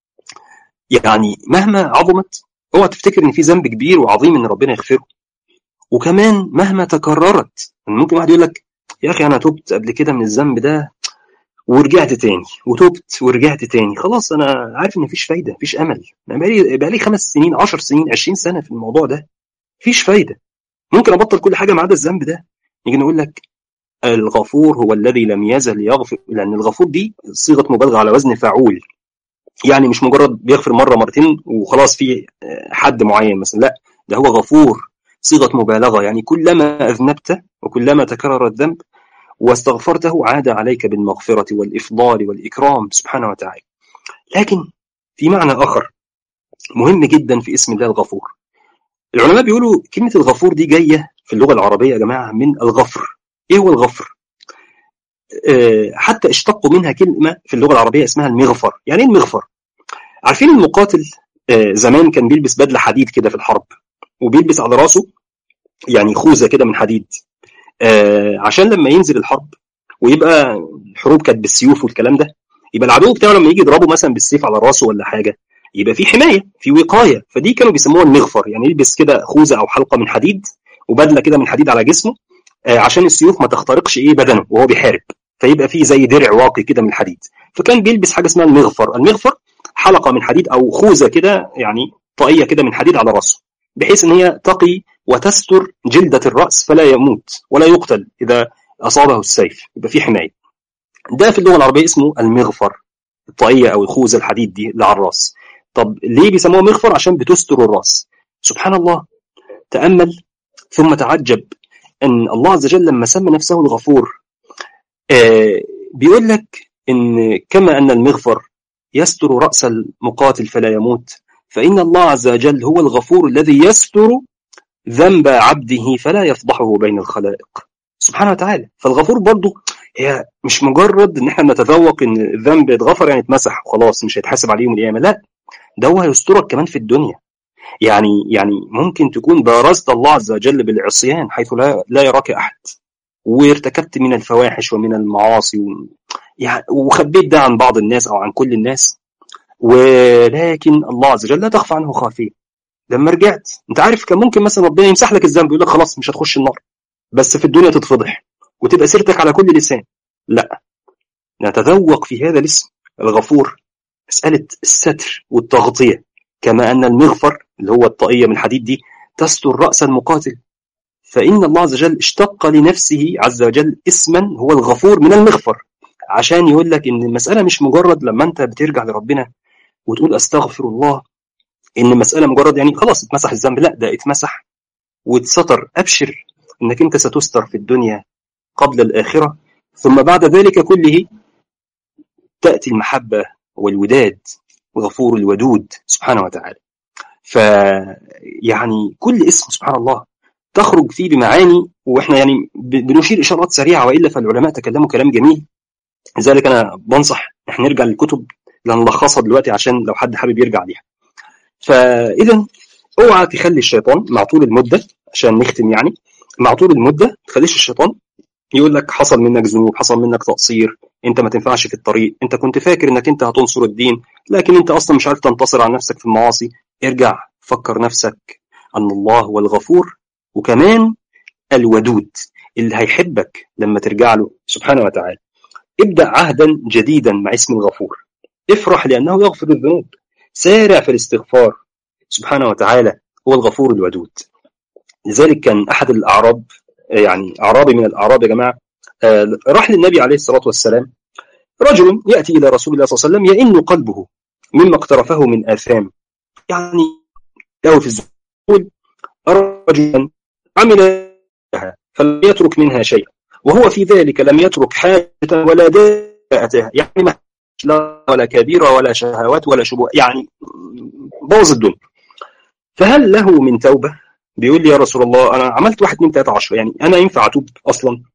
يعني مهما عظمت اوعى تفتكر ان في ذنب كبير وعظيم ان ربنا يغفره وكمان مهما تكررت ممكن واحد يقول لك يا اخي انا تبت قبل كده من الذنب ده ورجعت تاني وتبت ورجعت تاني خلاص انا عارف ان مفيش فايده مفيش امل انا بقالي بقالي خمس سنين 10 سنين 20 سنه في الموضوع ده مفيش فايده ممكن ابطل كل حاجه ما عدا الذنب ده نيجي نقول لك الغفور هو الذي لم يزل يغفر لان الغفور دي صيغه مبالغه على وزن فعول يعني مش مجرد بيغفر مره مرتين وخلاص في حد معين مثلا لا ده هو غفور صيغه مبالغه يعني كلما اذنبت وكلما تكرر الذنب واستغفرته عاد عليك بالمغفرة والإفضال والإكرام سبحانه وتعالى لكن في معنى آخر مهم جدا في اسم الله الغفور العلماء بيقولوا كلمة الغفور دي جاية في اللغة العربية يا جماعة من الغفر إيه هو الغفر؟ حتى اشتقوا منها كلمه في اللغه العربيه اسمها المغفر يعني ايه المغفر عارفين المقاتل زمان كان بيلبس بدله حديد كده في الحرب وبيلبس على راسه يعني خوذه كده من حديد عشان لما ينزل الحرب ويبقى الحروب كانت بالسيوف والكلام ده يبقى العدو بتاعه لما يجي يضربه مثلا بالسيف على راسه ولا حاجه يبقى في حمايه في وقايه فدي كانوا بيسموها المغفر يعني يلبس كده خوذه او حلقه من حديد وبدله كده من حديد على جسمه عشان السيوف ما تخترقش ايه بدنه وهو بيحارب فيبقى فيه زي درع واقي كده من الحديد فكان بيلبس حاجه اسمها المغفر المغفر حلقه من حديد او خوذه كده يعني طاقيه كده من حديد على راسه بحيث ان هي تقي وتستر جلده الراس فلا يموت ولا يقتل اذا اصابه السيف يبقى في حمايه ده في اللغه العربيه اسمه المغفر الطاقيه او الخوذه الحديد دي اللي على الراس طب ليه بيسموها مغفر عشان بتستر الراس سبحان الله تامل ثم تعجب ان الله عز وجل لما سمى نفسه الغفور آه بيقول لك ان كما ان المغفر يستر راس المقاتل فلا يموت فان الله عز وجل هو الغفور الذي يستر ذنب عبده فلا يفضحه بين الخلائق سبحانه وتعالى فالغفور برضه هي مش مجرد ان احنا نتذوق ان الذنب اتغفر يعني اتمسح وخلاص مش هيتحاسب عليه يوم القيامه لا ده هو هيسترك كمان في الدنيا يعني يعني ممكن تكون بارزت الله عز وجل بالعصيان حيث لا لا يراك احد وارتكبت من الفواحش ومن المعاصي و... يعني وخبيت ده عن بعض الناس او عن كل الناس ولكن الله عز وجل لا تخفى عنه خافيه لما رجعت انت عارف كان ممكن مثلا ربنا يمسح لك الذنب يقول لك خلاص مش هتخش النار بس في الدنيا تتفضح وتبقى سيرتك على كل لسان لا نتذوق في هذا الاسم الغفور مسألة الستر والتغطية كما أن المغفر اللي هو الطاقية من الحديد دي تستر رأس المقاتل فإن الله عز وجل اشتق لنفسه عز وجل اسما هو الغفور من المغفر عشان يقول لك إن المسألة مش مجرد لما أنت بترجع لربنا وتقول أستغفر الله إن المسألة مجرد يعني خلاص اتمسح الذنب لا ده اتمسح واتستر أبشر إنك أنت ستستر في الدنيا قبل الآخرة ثم بعد ذلك كله تأتي المحبة والوداد الغفور الودود سبحانه وتعالى فيعني كل اسم سبحان الله تخرج فيه بمعاني واحنا يعني بنشير اشارات سريعه والا فالعلماء تكلموا كلام جميل لذلك انا بنصح احنا نرجع للكتب اللي هنلخصها دلوقتي عشان لو حد حابب يرجع ليها فاذا اوعى تخلي الشيطان مع طول المده عشان نختم يعني مع طول المده تخليش الشيطان يقول لك حصل منك ذنوب حصل منك تقصير انت ما تنفعش في الطريق انت كنت فاكر انك انت هتنصر الدين لكن انت اصلا مش عارف تنتصر على نفسك في المعاصي ارجع فكر نفسك ان الله هو الغفور وكمان الودود اللي هيحبك لما ترجع له سبحانه وتعالى ابدأ عهدا جديدا مع اسم الغفور افرح لأنه يغفر الذنوب سارع في الاستغفار سبحانه وتعالى هو الغفور الودود لذلك كان أحد الأعراب يعني أعرابي من الأعراب يا جماعة راح للنبي عليه الصلاة والسلام رجل يأتي إلى رسول الله صلى الله عليه وسلم يئن قلبه مما اقترفه من آثام يعني له في الزول رجلا عمل فلم يترك منها شيئا وهو في ذلك لم يترك حاجة ولا داءتها يعني ما لا ولا كبيرة ولا شهوات ولا شبهات يعني بوظ الدنيا فهل له من توبة بيقول لي يا رسول الله أنا عملت واحد من ثلاثة عشر يعني أنا ينفع أتوب أصلا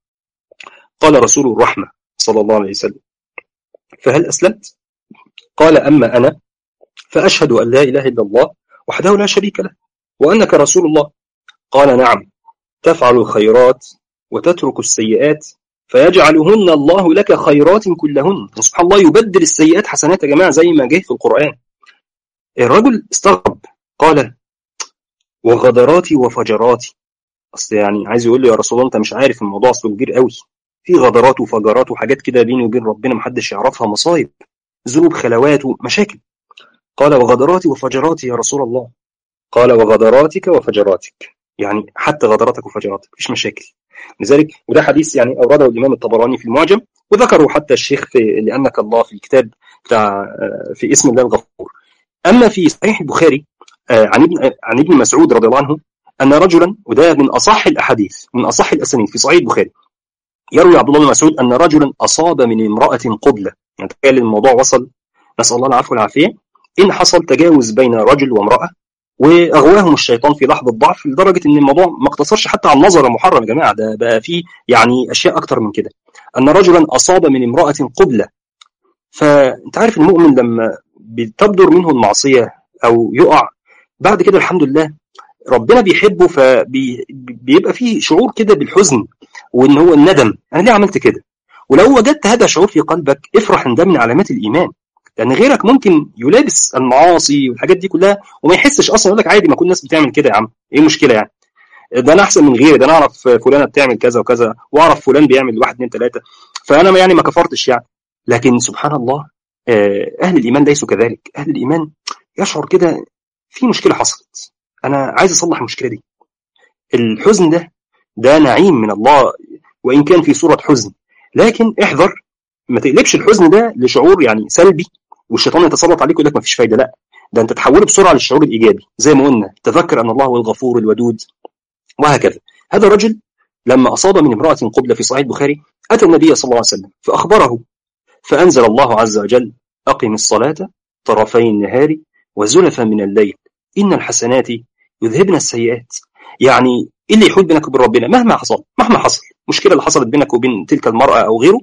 قال رسول الرحمة صلى الله عليه وسلم فهل أسلمت قال أما أنا فأشهد أن لا إله إلا الله وحده لا شريك له وأنك رسول الله قال نعم تفعل الخيرات وتترك السيئات فيجعلهن الله لك خيرات كلهن سبحان الله يبدل السيئات حسنات يا جماعة زي ما جه في القرآن الرجل استغرب قال وغدراتي وفجراتي أصل يعني عايز يقول لي يا رسول الله أنت مش عارف الموضوع أصله كبير قوي في غدرات وفجرات وحاجات كده بيني وبين ربنا محدش يعرفها مصايب ذنوب خلوات ومشاكل قال وغدراتي وفجراتي يا رسول الله قال وغدراتك وفجراتك يعني حتى غدراتك وفجراتك مفيش مشاكل لذلك وده حديث يعني اورده الامام الطبراني في المعجم وذكره حتى الشيخ في لانك الله في الكتاب بتاع في اسم الله الغفور اما في صحيح البخاري عن ابن عن ابن مسعود رضي الله عنه ان رجلا وده من اصح الاحاديث من اصح الاسانيد في صحيح البخاري يروي عبد الله بن مسعود ان رجلا اصاب من امراه قبله يعني تخيل الموضوع وصل نسال الله العفو والعافيه ان حصل تجاوز بين رجل وامراه واغواهم الشيطان في لحظه ضعف لدرجه ان الموضوع ما اقتصرش حتى على النظر المحرم يا جماعه ده بقى فيه يعني اشياء اكتر من كده ان رجلا اصاب من امراه قبله فانت عارف المؤمن لما بتبدر منه المعصيه او يقع بعد كده الحمد لله ربنا بيحبه فبيبقى فيه شعور كده بالحزن وان هو الندم انا ليه عملت كده ولو وجدت هذا الشعور في قلبك افرح ان ده من علامات الايمان لان غيرك ممكن يلابس المعاصي والحاجات دي كلها وما يحسش اصلا يقول لك عادي ما كل الناس بتعمل كده يا عم ايه المشكله يعني ده انا احسن من غيري ده انا اعرف فلانه بتعمل كذا وكذا واعرف فلان بيعمل واحد اثنين ثلاثه فانا يعني ما كفرتش يعني لكن سبحان الله اهل الايمان ليسوا كذلك اهل الايمان يشعر كده في مشكله حصلت انا عايز اصلح المشكله دي الحزن ده ده نعيم من الله وان كان في صوره حزن لكن احذر ما تقلبش الحزن ده لشعور يعني سلبي والشيطان يتسلط عليك ويقول لك ما فيش فايده لا ده انت تحوله بسرعه للشعور الايجابي زي ما قلنا تذكر ان الله هو الغفور الودود وهكذا هذا الرجل لما اصاب من امراه قبله في صحيح البخاري اتى النبي صلى الله عليه وسلم فاخبره فانزل الله عز وجل اقم الصلاه طرفي النهار وزلفا من الليل ان الحسنات يذهبن السيئات يعني ايه اللي يحول بينك وبين ربنا مهما حصل مهما حصل المشكله اللي حصلت بينك وبين تلك المراه او غيره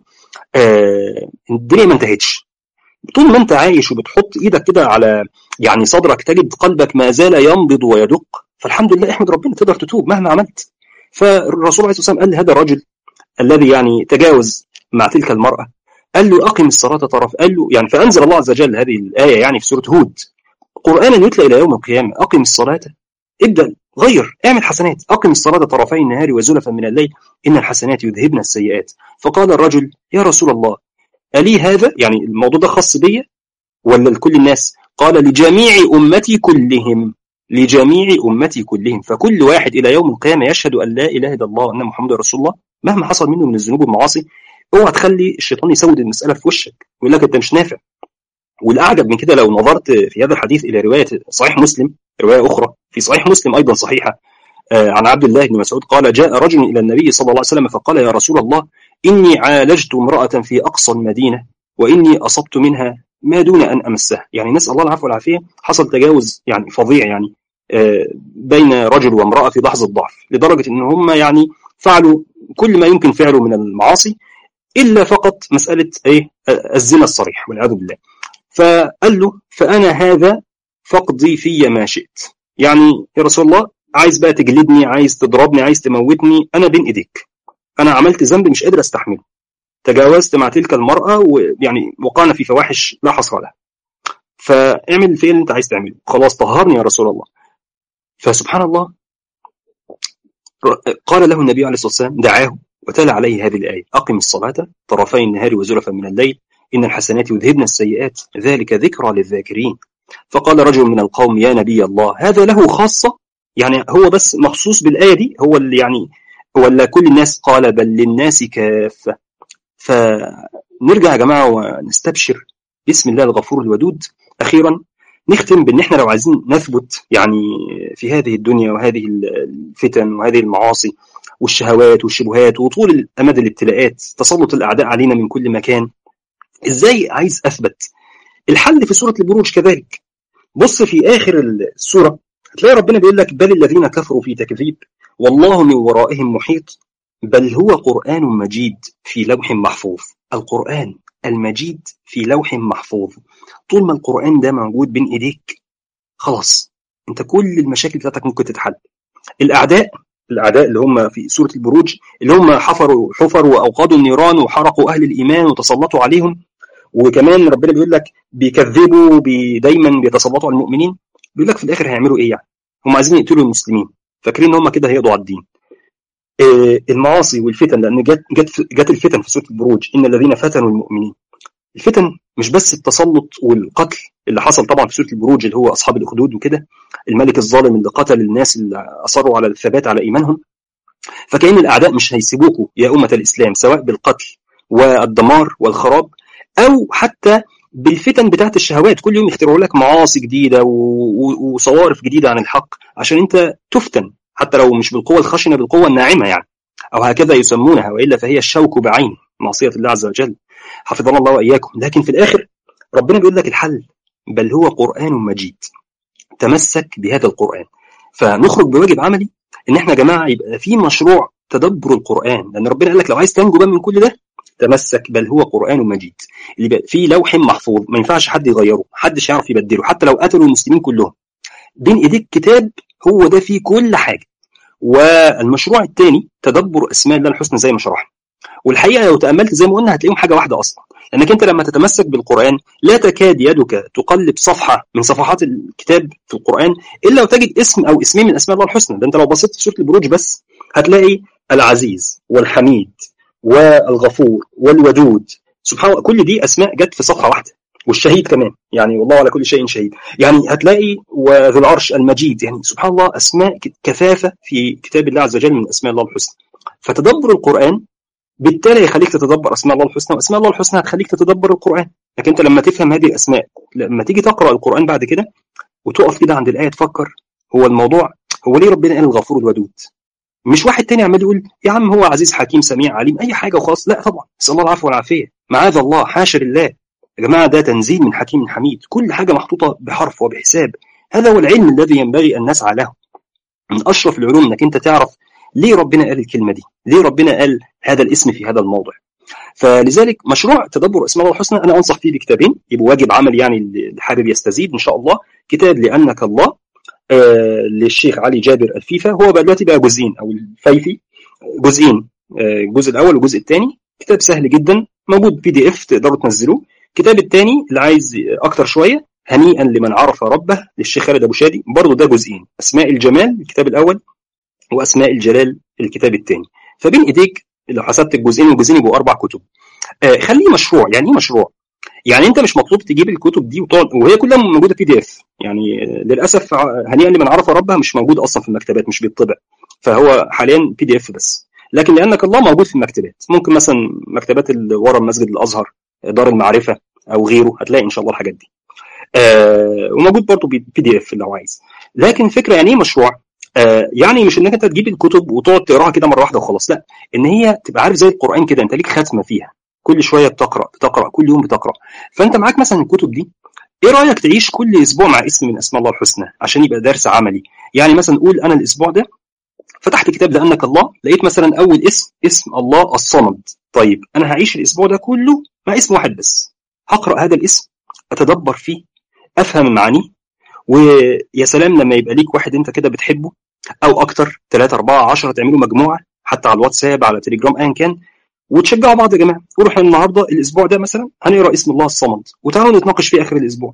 آه الدنيا ما انتهتش طول ما انت عايش وبتحط ايدك كده على يعني صدرك تجد قلبك ما زال ينبض ويدق فالحمد لله احمد ربنا تقدر تتوب مهما عملت فالرسول عليه الصلاه والسلام قال لهذا الرجل الذي يعني تجاوز مع تلك المراه قال له اقم الصلاه طرف قال له يعني فانزل الله عز وجل هذه الايه يعني في سوره هود قرانا يتلى الى يوم القيامه اقم الصلاه ابدا غير اعمل حسنات أقم الصلاة طرفي النهار وزلفا من الليل إن الحسنات يذهبن السيئات فقال الرجل يا رسول الله ألي هذا يعني الموضوع ده خاص بيا ولا لكل الناس قال لجميع أمتي كلهم لجميع أمتي كلهم فكل واحد إلى يوم القيامة يشهد أن لا إله إلا الله وأن محمد رسول الله مهما حصل منه من الذنوب والمعاصي اوعى تخلي الشيطان يسود المسألة في وشك ويقول لك أنت مش نافع والأعجب من كده لو نظرت في هذا الحديث إلى رواية صحيح مسلم رواية أخرى في صحيح مسلم أيضا صحيحة عن عبد الله بن مسعود قال جاء رجل إلى النبي صلى الله عليه وسلم فقال يا رسول الله إني عالجت امرأة في أقصى المدينة وإني أصبت منها ما دون أن أمسها يعني نسأل الله العفو والعافية حصل تجاوز يعني فظيع يعني بين رجل وامرأة في لحظة ضعف لدرجة إن هم يعني فعلوا كل ما يمكن فعله من المعاصي إلا فقط مسألة إيه الزنا الصريح والعياذ بالله فقال له فأنا هذا فاقضي في ما شئت يعني يا رسول الله عايز بقى تجلدني عايز تضربني عايز تموتني أنا بين إيديك أنا عملت ذنب مش قادر أستحمله تجاوزت مع تلك المرأة ويعني وقعنا في فواحش لا حصر لها فاعمل الفعل اللي انت عايز تعمله خلاص طهرني يا رسول الله فسبحان الله قال له النبي عليه الصلاة والسلام دعاه وتلا عليه هذه الآية أقم الصلاة طرفي النهار وزلفا من الليل إن الحسنات يذهبن السيئات ذلك ذكرى للذاكرين فقال رجل من القوم يا نبي الله هذا له خاصة يعني هو بس مخصوص بالآية دي هو اللي يعني ولا كل الناس قال بل للناس كافة فنرجع يا جماعة ونستبشر بسم الله الغفور الودود أخيرا نختم بأن احنا لو عايزين نثبت يعني في هذه الدنيا وهذه الفتن وهذه المعاصي والشهوات والشبهات وطول أمد الابتلاءات تسلط الأعداء علينا من كل مكان إزاي عايز أثبت الحل في سورة البروج كذلك بص في آخر السورة هتلاقي ربنا بيقول لك بل الذين كفروا في تكذيب والله من ورائهم محيط بل هو قرآن مجيد في لوح محفوظ القرآن المجيد في لوح محفوظ طول ما القرآن ده موجود بين إيديك خلاص أنت كل المشاكل بتاعتك ممكن تتحل الأعداء الأعداء اللي هم في سورة البروج اللي هم حفروا حفروا وأوقادوا النيران وحرقوا أهل الإيمان وتسلطوا عليهم وكمان ربنا بيقول لك بيكذبوا بي دايما بيتسلطوا على المؤمنين بيقول لك في الآخر هيعملوا إيه يعني هم عايزين يقتلوا المسلمين فاكرين ان هم كده هيقضوا على الدين المعاصي والفتن لان جت جت جت الفتن في سوره البروج ان الذين فتنوا المؤمنين الفتن مش بس التسلط والقتل اللي حصل طبعا في سوره البروج اللي هو اصحاب الاخدود وكده الملك الظالم اللي قتل الناس اللي اصروا على الثبات على ايمانهم فكأن الاعداء مش هيسيبوكوا يا امه الاسلام سواء بالقتل والدمار والخراب او حتى بالفتن بتاعت الشهوات كل يوم يخترعوا لك معاصي جديده وصوارف جديده عن الحق عشان انت تفتن حتى لو مش بالقوة الخشنة بالقوة الناعمة يعني أو هكذا يسمونها وإلا فهي الشوك بعين معصية الله عز وجل حفظنا الله وإياكم لكن في الآخر ربنا بيقول لك الحل بل هو قرآن مجيد تمسك بهذا القرآن فنخرج بواجب عملي ان احنا يا جماعه يبقى في مشروع تدبر القرآن لان ربنا قال لك لو عايز تنجو بقى من كل ده تمسك بل هو قرآن مجيد اللي بقى فيه لوح محفوظ ما ينفعش حد يغيره محدش يعرف يبدله حتى لو قتلوا المسلمين كلهم بين ايديك كتاب هو ده فيه كل حاجه والمشروع الثاني تدبر اسماء الله الحسنى زي ما شرحنا والحقيقه لو تاملت زي ما قلنا هتلاقيهم حاجه واحده اصلا لانك انت لما تتمسك بالقران لا تكاد يدك تقلب صفحه من صفحات الكتاب في القران الا وتجد اسم او اسمين من اسماء الله الحسنى ده انت لو بصيت في سوره البروج بس هتلاقي العزيز والحميد والغفور والودود سبحان الله كل دي اسماء جت في صفحه واحده والشهيد كمان يعني والله على كل شيء شهيد يعني هتلاقي وذو العرش المجيد يعني سبحان الله اسماء كثافه في كتاب الله عز وجل من اسماء الله الحسنى فتدبر القران بالتالي يخليك تتدبر اسماء الله الحسنى واسماء الله الحسنى هتخليك تتدبر القران لكن انت لما تفهم هذه الاسماء لما تيجي تقرا القران بعد كده وتقف كده عند الايه تفكر هو الموضوع هو ليه ربنا قال الغفور الودود مش واحد تاني عمال يقول يا عم هو عزيز حكيم سميع عليم اي حاجه وخلاص لا طبعا نسال الله العفو والعافيه معاذ الله حاشا لله يا جماعه ده تنزيل من حكيم حميد كل حاجه محطوطه بحرف وبحساب هذا هو العلم الذي ينبغي ان نسعى له من اشرف العلوم انك انت تعرف ليه ربنا قال الكلمه دي ليه ربنا قال هذا الاسم في هذا الموضع فلذلك مشروع تدبر اسماء الله الحسنى انا انصح فيه بكتابين يبقوا واجب عمل يعني اللي حابب يستزيد ان شاء الله كتاب لانك الله آه للشيخ علي جابر الفيفا هو بقى دلوقتي بقى جزئين او الفيفي جزئين آه الجزء الاول والجزء الثاني كتاب سهل جدا موجود بي دي اف تقدروا تنزلوه الكتاب الثاني اللي عايز اكتر شويه هنيئا لمن عرف ربه للشيخ خالد ابو شادي برضه ده جزئين اسماء الجمال الكتاب الاول واسماء الجلال الكتاب الثاني فبين ايديك لو حسبت الجزئين والجزئين يبقوا اربع كتب آه خليه مشروع يعني ايه مشروع يعني انت مش مطلوب تجيب الكتب دي وتقعد وهي كلها موجوده بي دي اف يعني للاسف هنيئا لمن عرف ربها مش موجود اصلا في المكتبات مش بيطبع فهو حاليا بي دي اف بس لكن لانك الله موجود في المكتبات ممكن مثلا مكتبات اللي ورا مسجد الازهر دار المعرفه او غيره هتلاقي ان شاء الله الحاجات دي آه وموجود برضه بي دي اف لو عايز لكن الفكره يعني ايه مشروع آه يعني مش انك انت تجيب الكتب وتقعد تقراها كده مره واحده وخلاص لا ان هي تبقى عارف زي القران كده انت ليك ختمه فيها كل شويه بتقرا بتقرا كل يوم بتقرا فانت معاك مثلا الكتب دي ايه رايك تعيش كل اسبوع مع اسم من اسماء الله الحسنى عشان يبقى درس عملي يعني مثلا قول انا الاسبوع ده فتحت كتاب لانك الله لقيت مثلا اول اسم اسم الله الصمد طيب انا هعيش الاسبوع ده كله مع اسم واحد بس هقرا هذا الاسم اتدبر فيه افهم معانيه ويا سلام لما يبقى ليك واحد انت كده بتحبه او اكتر 3 4 10 تعملوا مجموعه حتى على الواتساب على تليجرام ايا كان وتشجعوا بعض يا جماعه قولوا احنا النهارده الاسبوع ده مثلا هنقرا اسم الله الصمد وتعالوا نتناقش فيه اخر الاسبوع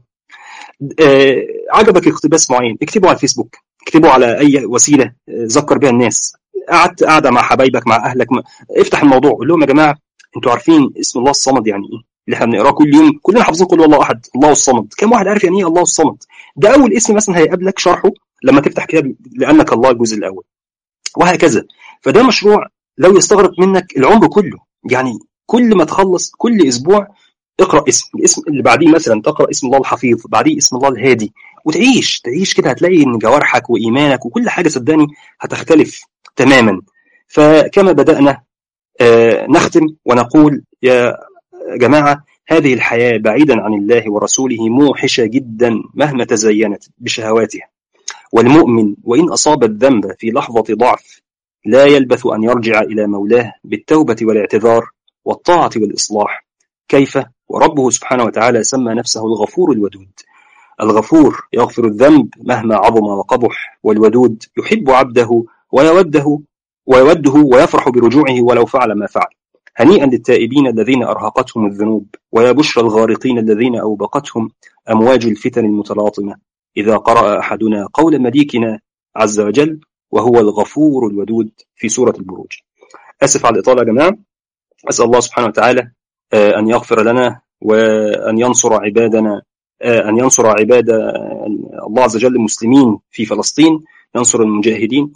آه عجبك اقتباس معين اكتبه على الفيسبوك اكتبه على اي وسيله آه ذكر بها الناس قعدت قاعده مع حبايبك مع اهلك ما. افتح الموضوع قول لهم يا جماعه انتوا عارفين اسم الله الصمد يعني ايه اللي احنا بنقراه كل يوم كلنا حافظين قول الله احد الله الصمد كم واحد عارف يعني ايه الله الصمد ده اول اسم مثلا هيقابلك شرحه لما تفتح كتاب لانك الله الجزء الاول وهكذا فده مشروع لو يستغرق منك العمر كله يعني كل ما تخلص كل اسبوع اقرا اسم الاسم اللي بعديه مثلا تقرا اسم الله الحفيظ بعديه اسم الله الهادي وتعيش تعيش كده هتلاقي ان جوارحك وايمانك وكل حاجه صدقني هتختلف تماما فكما بدانا آه نختم ونقول يا جماعه هذه الحياه بعيدا عن الله ورسوله موحشه جدا مهما تزينت بشهواتها والمؤمن وان اصاب الذنب في لحظه ضعف لا يلبث أن يرجع إلى مولاه بالتوبة والاعتذار والطاعة والإصلاح كيف وربه سبحانه وتعالى سمى نفسه الغفور الودود الغفور يغفر الذنب مهما عظم وقبح والودود يحب عبده ويوده ويوده ويفرح برجوعه ولو فعل ما فعل هنيئا للتائبين الذين أرهقتهم الذنوب ويا بشرى الغارقين الذين أوبقتهم أمواج الفتن المتلاطمة إذا قرأ أحدنا قول مليكنا عز وجل وهو الغفور الودود في سورة البروج أسف على الإطالة يا جماعة أسأل الله سبحانه وتعالى أن يغفر لنا وأن ينصر عبادنا أن ينصر عباد الله عز وجل المسلمين في فلسطين ينصر المجاهدين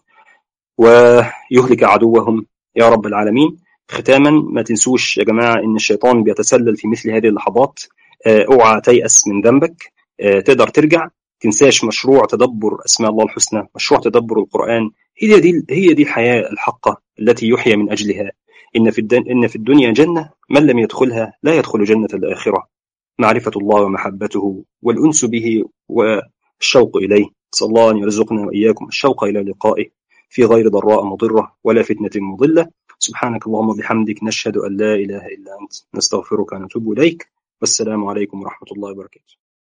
ويهلك عدوهم يا رب العالمين ختاما ما تنسوش يا جماعة إن الشيطان بيتسلل في مثل هذه اللحظات اوعى تيأس من ذنبك تقدر ترجع تنساش مشروع تدبر اسماء الله الحسنى مشروع تدبر القرآن هي دي هي دي الحياة الحقة التي يحيى من أجلها إن في إن في الدنيا جنة من لم يدخلها لا يدخل جنة الآخرة معرفة الله ومحبته والأنس به الشوق إليه نسأل الله أن يرزقنا وإياكم الشوق إلى لقائه في غير ضراء مضرة ولا فتنة مضلة سبحانك اللهم وبحمدك نشهد أن لا إله إلا أنت نستغفرك ونتوب إليك والسلام عليكم ورحمة الله وبركاته